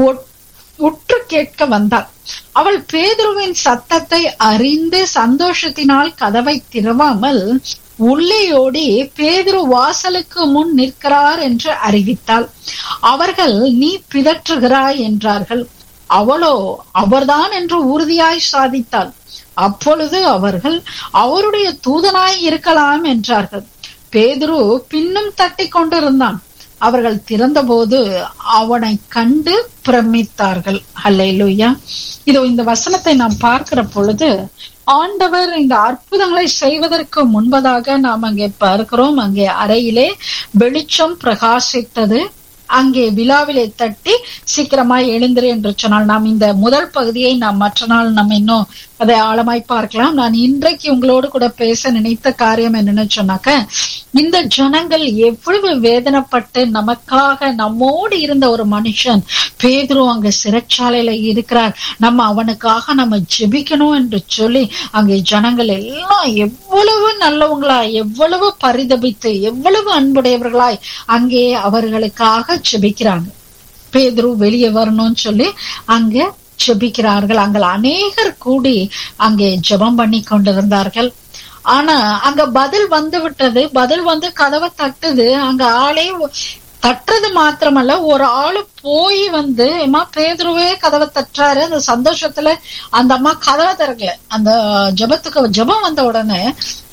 உற்று கேட்க வந்தாள் அவள் பேதுருவின் சத்தத்தை அறிந்து சந்தோஷத்தினால் கதவை திறவாமல் உள்ளேயோடி பேதுரு வாசலுக்கு முன் நிற்கிறார் என்று அறிவித்தாள் அவர்கள் நீ பிதற்றுகிறாய் என்றார்கள் அவளோ அவர்தான் என்று உறுதியாய் சாதித்தாள் அப்பொழுது அவர்கள் அவருடைய தூதனாய் இருக்கலாம் என்றார்கள் பேதுரு பின்னும் தட்டி கொண்டிருந்தான் அவர்கள் திறந்தபோது அவனை கண்டு பிரமித்தார்கள் அல்லேலூயா இதோ இந்த வசனத்தை நாம் பார்க்கிற பொழுது ஆண்டவர் இந்த அற்புதங்களை செய்வதற்கு முன்பதாக நாம் அங்கே பார்க்கிறோம் அங்கே அறையிலே வெளிச்சம் பிரகாசித்தது அங்கே விழாவிலே தட்டி சீக்கிரமாய் எழுந்திரு என்று சொன்னால் நாம் இந்த முதல் பகுதியை நாம் மற்ற நாள் நம்ம இன்னும் அதை ஆழமாய் பார்க்கலாம் நான் இன்றைக்கு உங்களோடு கூட பேச நினைத்த காரியம் என்னன்னு சொன்னாக்க இந்த ஜனங்கள் எவ்வளவு வேதனைப்பட்டு நமக்காக நம்மோடு இருந்த ஒரு மனுஷன் பேதுரு அங்க சிறைச்சாலையில இருக்கிறார் நம்ம அவனுக்காக நம்ம ஜெபிக்கணும் என்று சொல்லி அங்கே ஜனங்கள் எல்லாம் எவ்வளவு நல்லவங்களாய் எவ்வளவு பரிதபித்து எவ்வளவு அன்புடையவர்களாய் அங்கே அவர்களுக்காக ஜெபிக்கிறாங்க பேதுரு வெளியே வரணும்னு சொல்லி அங்க ஜெபிக்கிறார்கள் அங்கே அநேகர் கூடி அங்கே ஜெபம் பண்ணி கொண்டிருந்தார்கள் ஆனா அங்க பதில் வந்து விட்டது பதில் வந்து கதவை தட்டுது அங்க ஆளே தட்டுறது மாத்திரமல்ல ஒரு ஆளு போய் வந்து அம்மா பேதுருவே கதவை தட்டுறாரு அந்த சந்தோஷத்துல அந்த அம்மா கதவை திறக்கல அந்த ஜபத்துக்கு ஜபம் வந்த உடனே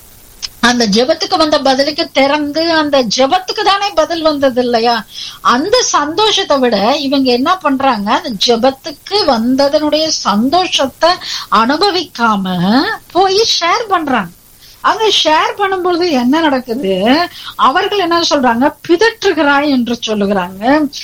அந்த ஜெபத்துக்கு வந்த பதிலுக்கு திறந்து அந்த ஜெபத்துக்கு தானே பதில் வந்தது இல்லையா அந்த சந்தோஷத்தை விட இவங்க என்ன பண்றாங்க அந்த ஜெபத்துக்கு வந்ததனுடைய சந்தோஷத்தை அனுபவிக்காம போய் ஷேர் பண்றாங்க அங்க ஷேர் பண்ணும்பொழுது என்ன நடக்குது அவர்கள் என்ன சொல்றாங்க பிதற்றுகிறாய் என்று சொல்லுகிறாங்க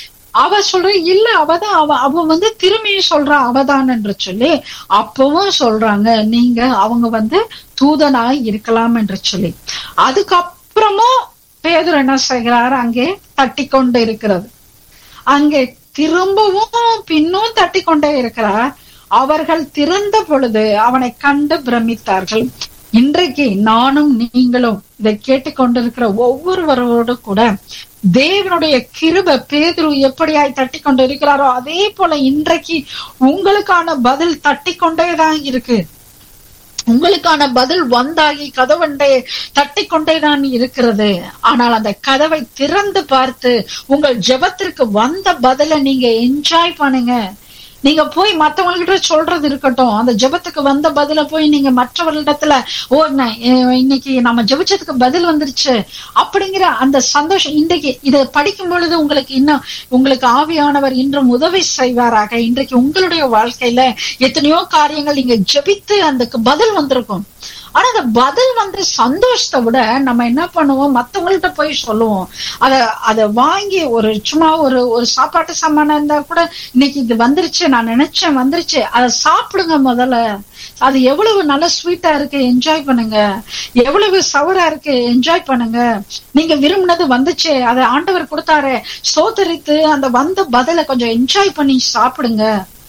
அவ சொல்ற இல்ல அவதான் அவ அவ வந்து திரும்பி சொல்றா அவதான் என்று சொல்லி அப்பவும் சொல்றாங்க நீங்க அவங்க வந்து தூதனாய் இருக்கலாம் என்று சொல்லி அதுக்கப்புறமும் பேதர் என்ன செய்கிறார் அங்கே தட்டி கொண்டு இருக்கிறது அங்கே திரும்பவும் பின்னும் தட்டி கொண்டே இருக்கிறார் அவர்கள் திறந்த பொழுது அவனை கண்டு பிரமித்தார்கள் இன்றைக்கு நானும் நீங்களும் இதை கேட்டுக்கொண்டிருக்கிற ஒவ்வொருவரோடு கூட தேவனுடைய கிருப பேதுரு எப்படியாய் தட்டி கொண்டு இருக்கிறாரோ அதே போல இன்றைக்கு உங்களுக்கான பதில் தட்டி கொண்டேதான் இருக்கு உங்களுக்கான பதில் வந்தாகி கதவண்டை தட்டி கொண்டேதான் இருக்கிறது ஆனால் அந்த கதவை திறந்து பார்த்து உங்கள் ஜெபத்திற்கு வந்த பதில நீங்க என்ஜாய் பண்ணுங்க நீங்க போய் மத்தவங்ககிட்ட சொல்றது இருக்கட்டும் அந்த ஜெபத்துக்கு வந்த பதில போய் நீங்க மற்றவர்களிடத்துல ஓ நான், அஹ், இன்னைக்கு நம்ம ஜெபிச்சதுக்கு பதில் வந்துருச்சு அப்படிங்கிற அந்த சந்தோஷம் இன்றைக்கு இதை படிக்கும் பொழுது உங்களுக்கு இன்னும் உங்களுக்கு ஆவியானவர் இன்றும் உதவி செய்வாராக இன்றைக்கு உங்களுடைய வாழ்க்கையில எத்தனையோ காரியங்கள் நீங்க ஜெபித்து அதுக்கு பதில் வந்திருக்கும் ஆனா அந்த பதில் வந்து சந்தோஷத்தை விட நம்ம என்ன பண்ணுவோம் மத்தவங்கள்ட்ட போய் சொல்லுவோம் அத அத வாங்கி ஒரு சும்மா ஒரு ஒரு சாப்பாட்டு சாமானா இருந்தா கூட இன்னைக்கு இது வந்துருச்சு நான் நினைச்சேன் வந்துருச்சு அதை சாப்பிடுங்க முதல்ல அது எவ்வளவு நல்ல ஸ்வீட்டா இருக்கு என்ஜாய் பண்ணுங்க எவ்வளவு சவரா இருக்கு என்ஜாய் பண்ணுங்க நீங்க விரும்பினது வந்துச்சு அதை ஆண்டவர் கொடுத்தாரு சோதரித்து அந்த வந்த பதில கொஞ்சம் என்ஜாய் பண்ணி சாப்பிடுங்க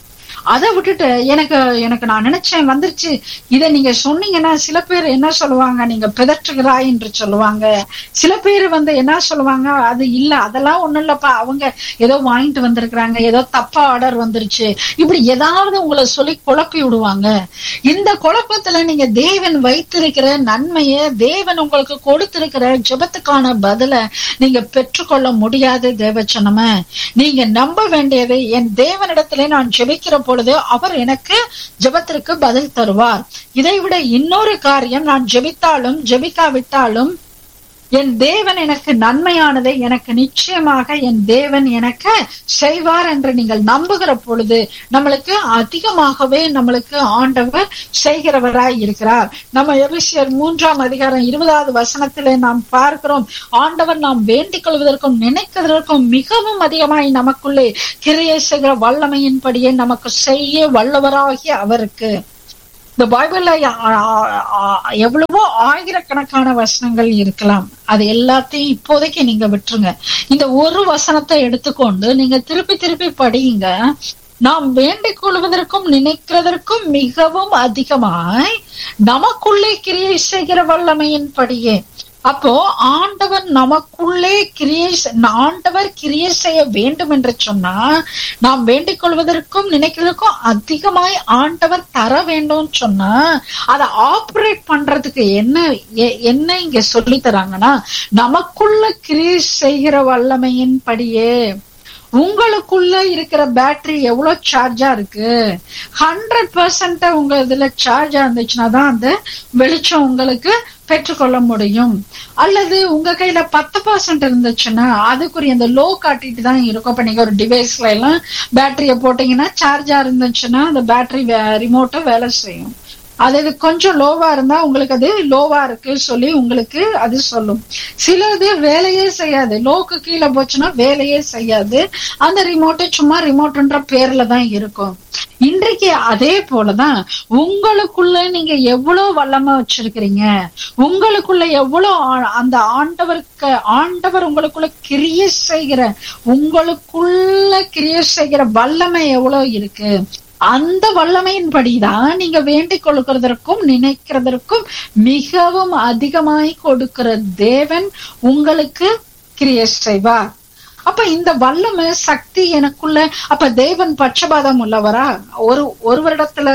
அதை விட்டுட்டு எனக்கு எனக்கு நான் நினைச்சேன் வந்துருச்சு இதை நீங்க சொன்னீங்கன்னா சில பேர் என்ன சொல்லுவாங்க நீங்க பிதற்றுகிறாய் என்று சொல்லுவாங்க சில பேர் வந்து என்ன சொல்லுவாங்க அது இல்ல அதெல்லாம் ஒண்ணும் இல்லப்பா அவங்க ஏதோ வாங்கிட்டு வந்திருக்கிறாங்க ஏதோ தப்பா ஆர்டர் வந்துருச்சு இப்படி ஏதாவது உங்களை சொல்லி குழப்பி விடுவாங்க இந்த குழப்பத்துல நீங்க தேவன் வைத்திருக்கிற நன்மைய தேவன் உங்களுக்கு கொடுத்திருக்கிற ஜெபத்துக்கான பதில நீங்க பெற்றுக்கொள்ள முடியாது தேவச்சனம நீங்க நம்ப வேண்டியது என் தேவனிடத்திலே நான் ஜெபிக்கிற பொழுது அவர் எனக்கு ஜெபத்திற்கு பதில் தருவார் இதை விட இன்னொரு காரியம் நான் ஜெபித்தாலும் ஜெபிக்காவிட்டாலும் என் தேவன் எனக்கு நன்மையானதை எனக்கு நிச்சயமாக என் தேவன் எனக்கு செய்வார் என்று நீங்கள் நம்புகிற பொழுது நம்மளுக்கு அதிகமாகவே நம்மளுக்கு ஆண்டவர் செய்கிறவராய் இருக்கிறார் நம்ம எபிசியர் மூன்றாம் அதிகாரம் இருபதாவது வசனத்திலே நாம் பார்க்கிறோம் ஆண்டவர் நாம் வேண்டிக் கொள்வதற்கும் நினைக்கிறதற்கும் மிகவும் அதிகமாய் நமக்குள்ளே கிரியை செய்கிற வல்லமையின்படியே நமக்கு செய்ய வல்லவராகிய அவருக்கு இந்த பைபிள்ல ஆ- ஆ- ஆ- எவ்வளவோ ஆயிரக்கணக்கான வசனங்கள் இருக்கலாம் அது எல்லாத்தையும் இப்போதைக்கு நீங்க விட்டுருங்க இந்த ஒரு வசனத்தை எடுத்துக்கொண்டு நீங்க திருப்பி திருப்பி படியுங்க நாம் வேண்டிக் கொள்வதற்கும் நினைக்கிறதற்கும் மிகவும் அதிகமாய் நமக்குள்ளே கிரியை செய்கிற வல்லமையின்படியே அப்போ ஆண்டவர் நமக்குள்ளே கிரியை செ- ஆண்டவர் கிரியை செய்ய வேண்டும் என்று சொன்னா நாம் வேண்டிக் கொள்வதற்கும் நினைக்கிறதுக்கும் அதிகமாய் ஆண்டவர் தர வேண்டும் சொன்னா அதை ஆப்ரேட் பண்றதுக்கு என்ன எ- என்ன இங்க சொல்லி தராங்கன்னா நமக்குள்ள கிரியை செய்கிற வல்லமையின் படியே உங்களுக்குள்ள இருக்கிற பேட்டரி எவ்வளவு சார்ஜா இருக்கு ஹண்ட்ரட் பர்சன்ட் உங்க இதுல சார்ஜா இருந்துச்சுன்னா தான் அந்த வெளிச்சம் உங்களுக்கு பெற்றுக்கொள்ள முடியும் அல்லது உங்க கையில பத்து பர்சன்ட் இருந்துச்சுன்னா அதுக்குரிய அந்த லோ காட்டிட்டு தான் இருக்கும் இப்ப நீங்க ஒரு டிவைஸ்ல எல்லாம் பேட்டரிய போட்டீங்கன்னா சார்ஜா இருந்துச்சுன்னா அந்த பேட்டரி ரிமோட்டை வேலை செய்யும் அது இது கொஞ்சம் லோவா இருந்தா உங்களுக்கு அது லோவா இருக்கு சொல்லி உங்களுக்கு அது சொல்லும் சிலது வேலையே செய்யாது லோக்கு கீழே போச்சுன்னா வேலையே செய்யாது அந்த ரிமோட்டு சும்மா ரிமோட்ன்ற பேர்ல தான் இருக்கும் இன்றைக்கு அதே போலதான் உங்களுக்குள்ள நீங்க எவ்வளவு வல்லமை வச்சிருக்கிறீங்க உங்களுக்குள்ள எவ்வளவு ஆ- அந்த ஆண்டவருக்கு ஆண்டவர் உங்களுக்குள்ள கிரிய செய்கிற உங்களுக்குள்ள கிரிய செய்கிற வல்லமை எவ்வளவு இருக்கு அந்த வல்லமையின்படிதான் நீங்க வேண்டிக் கொள்கிறதற்கும் நினைக்கிறதற்கும் மிகவும் அதிகமாய் கொடுக்கிற தேவன் உங்களுக்கு கிரிய செய்வார் அப்ப இந்த வல்லமை சக்தி எனக்குள்ள அப்ப தேவன் பட்சபாதம் உள்ளவரா ஒரு ஒருவரிடத்துல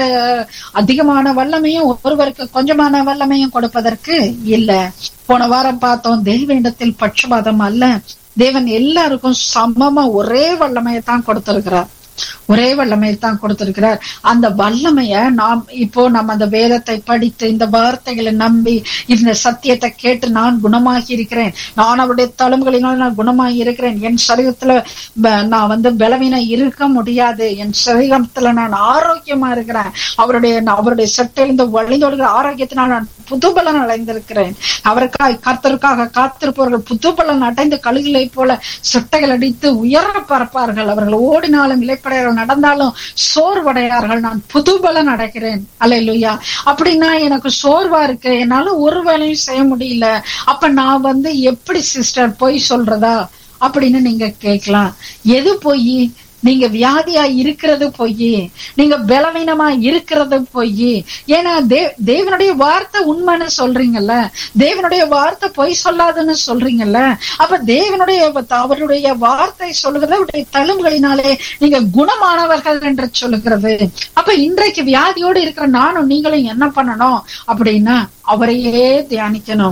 அதிகமான வல்லமையும் ஒருவருக்கு கொஞ்சமான வல்லமையும் கொடுப்பதற்கு இல்ல போன வாரம் பார்த்தோம் தேவனிடத்தில் பட்சபாதம் அல்ல தேவன் எல்லாருக்கும் சமமா ஒரே வல்லமையை தான் கொடுத்திருக்கிறார் ஒரே வல்லமையை தான் கொடுத்திருக்கிறார் அந்த வல்லமைய நாம் இப்போ நம்ம அந்த வேதத்தை படித்து இந்த வார்த்தைகளை நம்பி இந்த சத்தியத்தை கேட்டு நான் குணமாகி இருக்கிறேன் நான் அவருடைய தழும்புகளினால் நான் குணமாகி இருக்கிறேன் என் சரீரத்துல ப- நான் வந்து பலவீனம் இருக்க முடியாது என் சரீரத்துல நான் ஆரோக்கியமா இருக்கிறேன் அவருடைய அவருடைய சட்டையிலிருந்து வழிந்தோடுகிற ஆரோக்கியத்தினால் நான் புதுபலன் அடைந்திருக்கிறேன் அவருக்காய் கர்த்தருக்காக காத்திருப்பவர்கள் புதுபலன் அடைந்து கழுகிலை போல சட்டைகள் அடித்து உயர பறப்பார்கள் அவர்கள் ஓடினாலும் இலைப்படையார்கள் நடந்தாலும் சோர்வடையார்கள் நான் புதுபலன் அடைகிறேன் அல்லேலூயா அப்படின்னா எனக்கு சோர்வா இருக்கு என்னால ஒரு வேலையும் செய்ய முடியல அப்ப நான் வந்து எப்படி சிஸ்டர் பொய் சொல்றதா அப்படின்னு நீங்க கேட்கலாம் எது பொய் நீங்க வியாதியா இருக்கிறது பொய் நீங்க பலவீனமா இருக்கிறது பொய் ஏன்னா தே தேவனுடைய வார்த்தை உண்மைன்னு சொல்றீங்கல்ல தேவனுடைய வார்த்தை பொய் சொல்லாதுன்னு சொல்றீங்கல்ல அப்ப தேவனுடைய அவருடைய வார்த்தை சொல்லுகிறது அவருடைய தழும்புகளினாலே நீங்க குணமானவர்கள் என்று சொல்லுகிறது அப்ப இன்றைக்கு வியாதியோடு இருக்கிற நானும் நீங்களும் என்ன பண்ணணும் அப்படின்னா அவரையே தியானிக்கணும்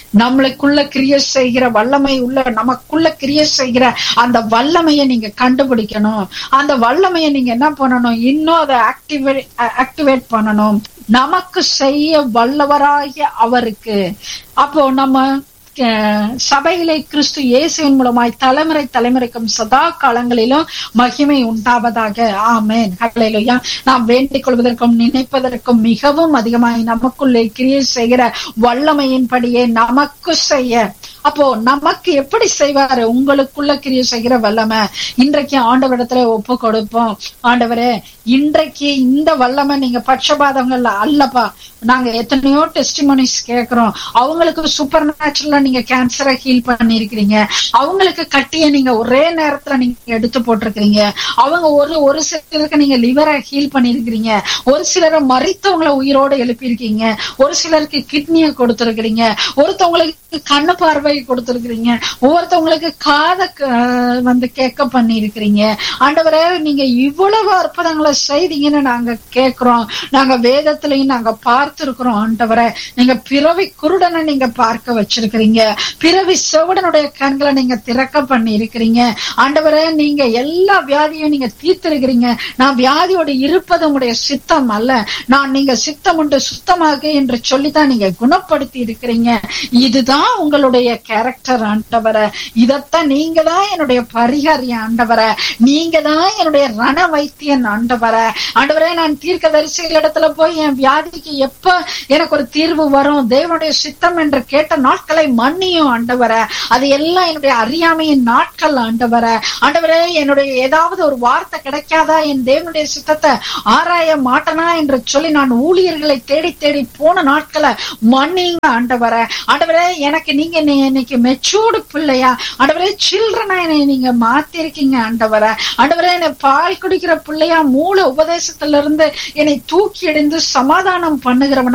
நம்மளுக்குள்ள கிரிய செய்கிற வல்லமை உள்ள நமக்குள்ள கிரிய செய்கிற அந்த வல்லமையை நீங்க கண்டுபிடிக்கணும் அந்த வல்லமையை நீங்க என்ன பண்ணணும் இன்னும் அதை ஆக்டிவேட் ஆக்டிவேட் பண்ணணும் நமக்கு செய்ய வல்லவராகிய அவருக்கு அப்போ நம்ம அஹ், சபையிலே கிறிஸ்து இயேசுவின் மூலமாய் தலைமுறை தலைமுறைக்கும் சதா காலங்களிலும் மகிமை உண்டாவதாக ஆமென் ஹalleluya நாம் வேண்டிக் கொள்வதற்கும் நினைப்பதற்கும் மிகவும் அதிகமாய் நமக்குள்ளே கிரியை செய்கிற வல்லமையின்படியே நமக்கு செய்ய அப்போ நமக்கு எப்படி செய்வாரு உங்களுக்குள்ள கிரியை செய்கிற வல்லமை இன்றைக்கு ஆண்டவரிடத்துல ஒப்பு கொடுப்போம் ஆண்டவரே இன்றைக்கு இந்த வல்லமை நீங்க பட்சபாதங்கள்ல அல்லப்பா நாங்க எத்தனையோ டெஸ்டிமோனிஸ் கேக்குறோம் அவங்களுக்கு சூப்பர் நேச்சுரலா நீங்க கேன்சரை ஹீல் பண்ணிருக்கிறீங்க அவங்களுக்கு கட்டிய நீங்க ஒரே நேரத்துல நீங்க எடுத்து போட்டிருக்கிறீங்க அவங்க ஒரு ஒரு சிலருக்கு நீங்க லிவரை ஹீல் பண்ணிருக்கிறீங்க ஒரு சிலரை மறித்தவங்களை உயிரோட எழுப்பியிருக்கீங்க ஒரு சிலருக்கு கிட்னியை கொடுத்திருக்கிறீங்க ஒருத்தவங்களுக்கு கண்ணு பார்வை கொடுத்திருக்கிறீங்க ஒவ்வொருத்தவங்களுக்கு காதை க- வந்து கேட்க பண்ணி இருக்கிறீங்க ஆண்டவரே நீங்க இவ்வளவு அற்புதங்களை செய்தீங்கன்னு நாங்க கேக்குறோம் நாங்க வேதத்திலையும் நாங்க பார்த்திருக்கிறோம் ஆண்டவரே நீங்க பிறவி குருடனை நீங்க பார்க்க வச்சிருக்கிறீங்க பிறவி செவிடனுடைய கண்களை நீங்க திறக்க பண்ணி இருக்கிறீங்க ஆண்டவரே நீங்க எல்லா வியாதியும் நீங்க தீர்த்திருக்கிறீங்க நான் வியாதியோடு இருப்பது உங்களுடைய சித்தம் அல்ல நான் நீங்க சித்தம் உண்டு சுத்தமாக என்று சொல்லித்தான் நீங்க குணப்படுத்தி இருக்கிறீங்க இதுதான் உங்களுடைய கேரக்டர் ஆண்டவரை இதத்தான் நீங்க தான் என்னுடைய பரிகாரிய ஆண்டவரை நீங்க தான் என்னுடைய ரண வைத்தியன் ஆண்டவரை ஆண்டவரே நான் தீர்க்க தரிசிகள் இடத்துல போய் என் வியாதிக்கு எப்ப எனக்கு ஒரு தீர்வு வரும் தேவனுடைய சித்தம் என்று கேட்ட நாட்களை மன்னியும் ஆண்டவரை அது எல்லாம் என்னுடைய அறியாமையின் நாட்கள் ஆண்டவரை ஆண்டவரே என்னுடைய ஏதாவது ஒரு வார்த்தை கிடைக்காதா என் தேவனுடைய சித்தத்தை ஆராய மாட்டனா என்று சொல்லி நான் ஊழியர்களை தேடி தேடி போன நாட்களை மன்னிங்க ஆண்டவரை ஆண்டவரே எனக்கு நீங்க என்னை இன்னைக்கு மெச்சூர்டு பிள்ளையா ஆண்டவரே சில்ட்ரனா என்னை நீங்க மாத்திருக்கீங்க ஆண்டவரை ஆண்டவரே என்னை பால் குடிக்கிற பிள்ளையா மூல உபதேசத்துல இருந்து என்னை தூக்கி எறிந்து சமாதானம் பண்ணுகிறவனா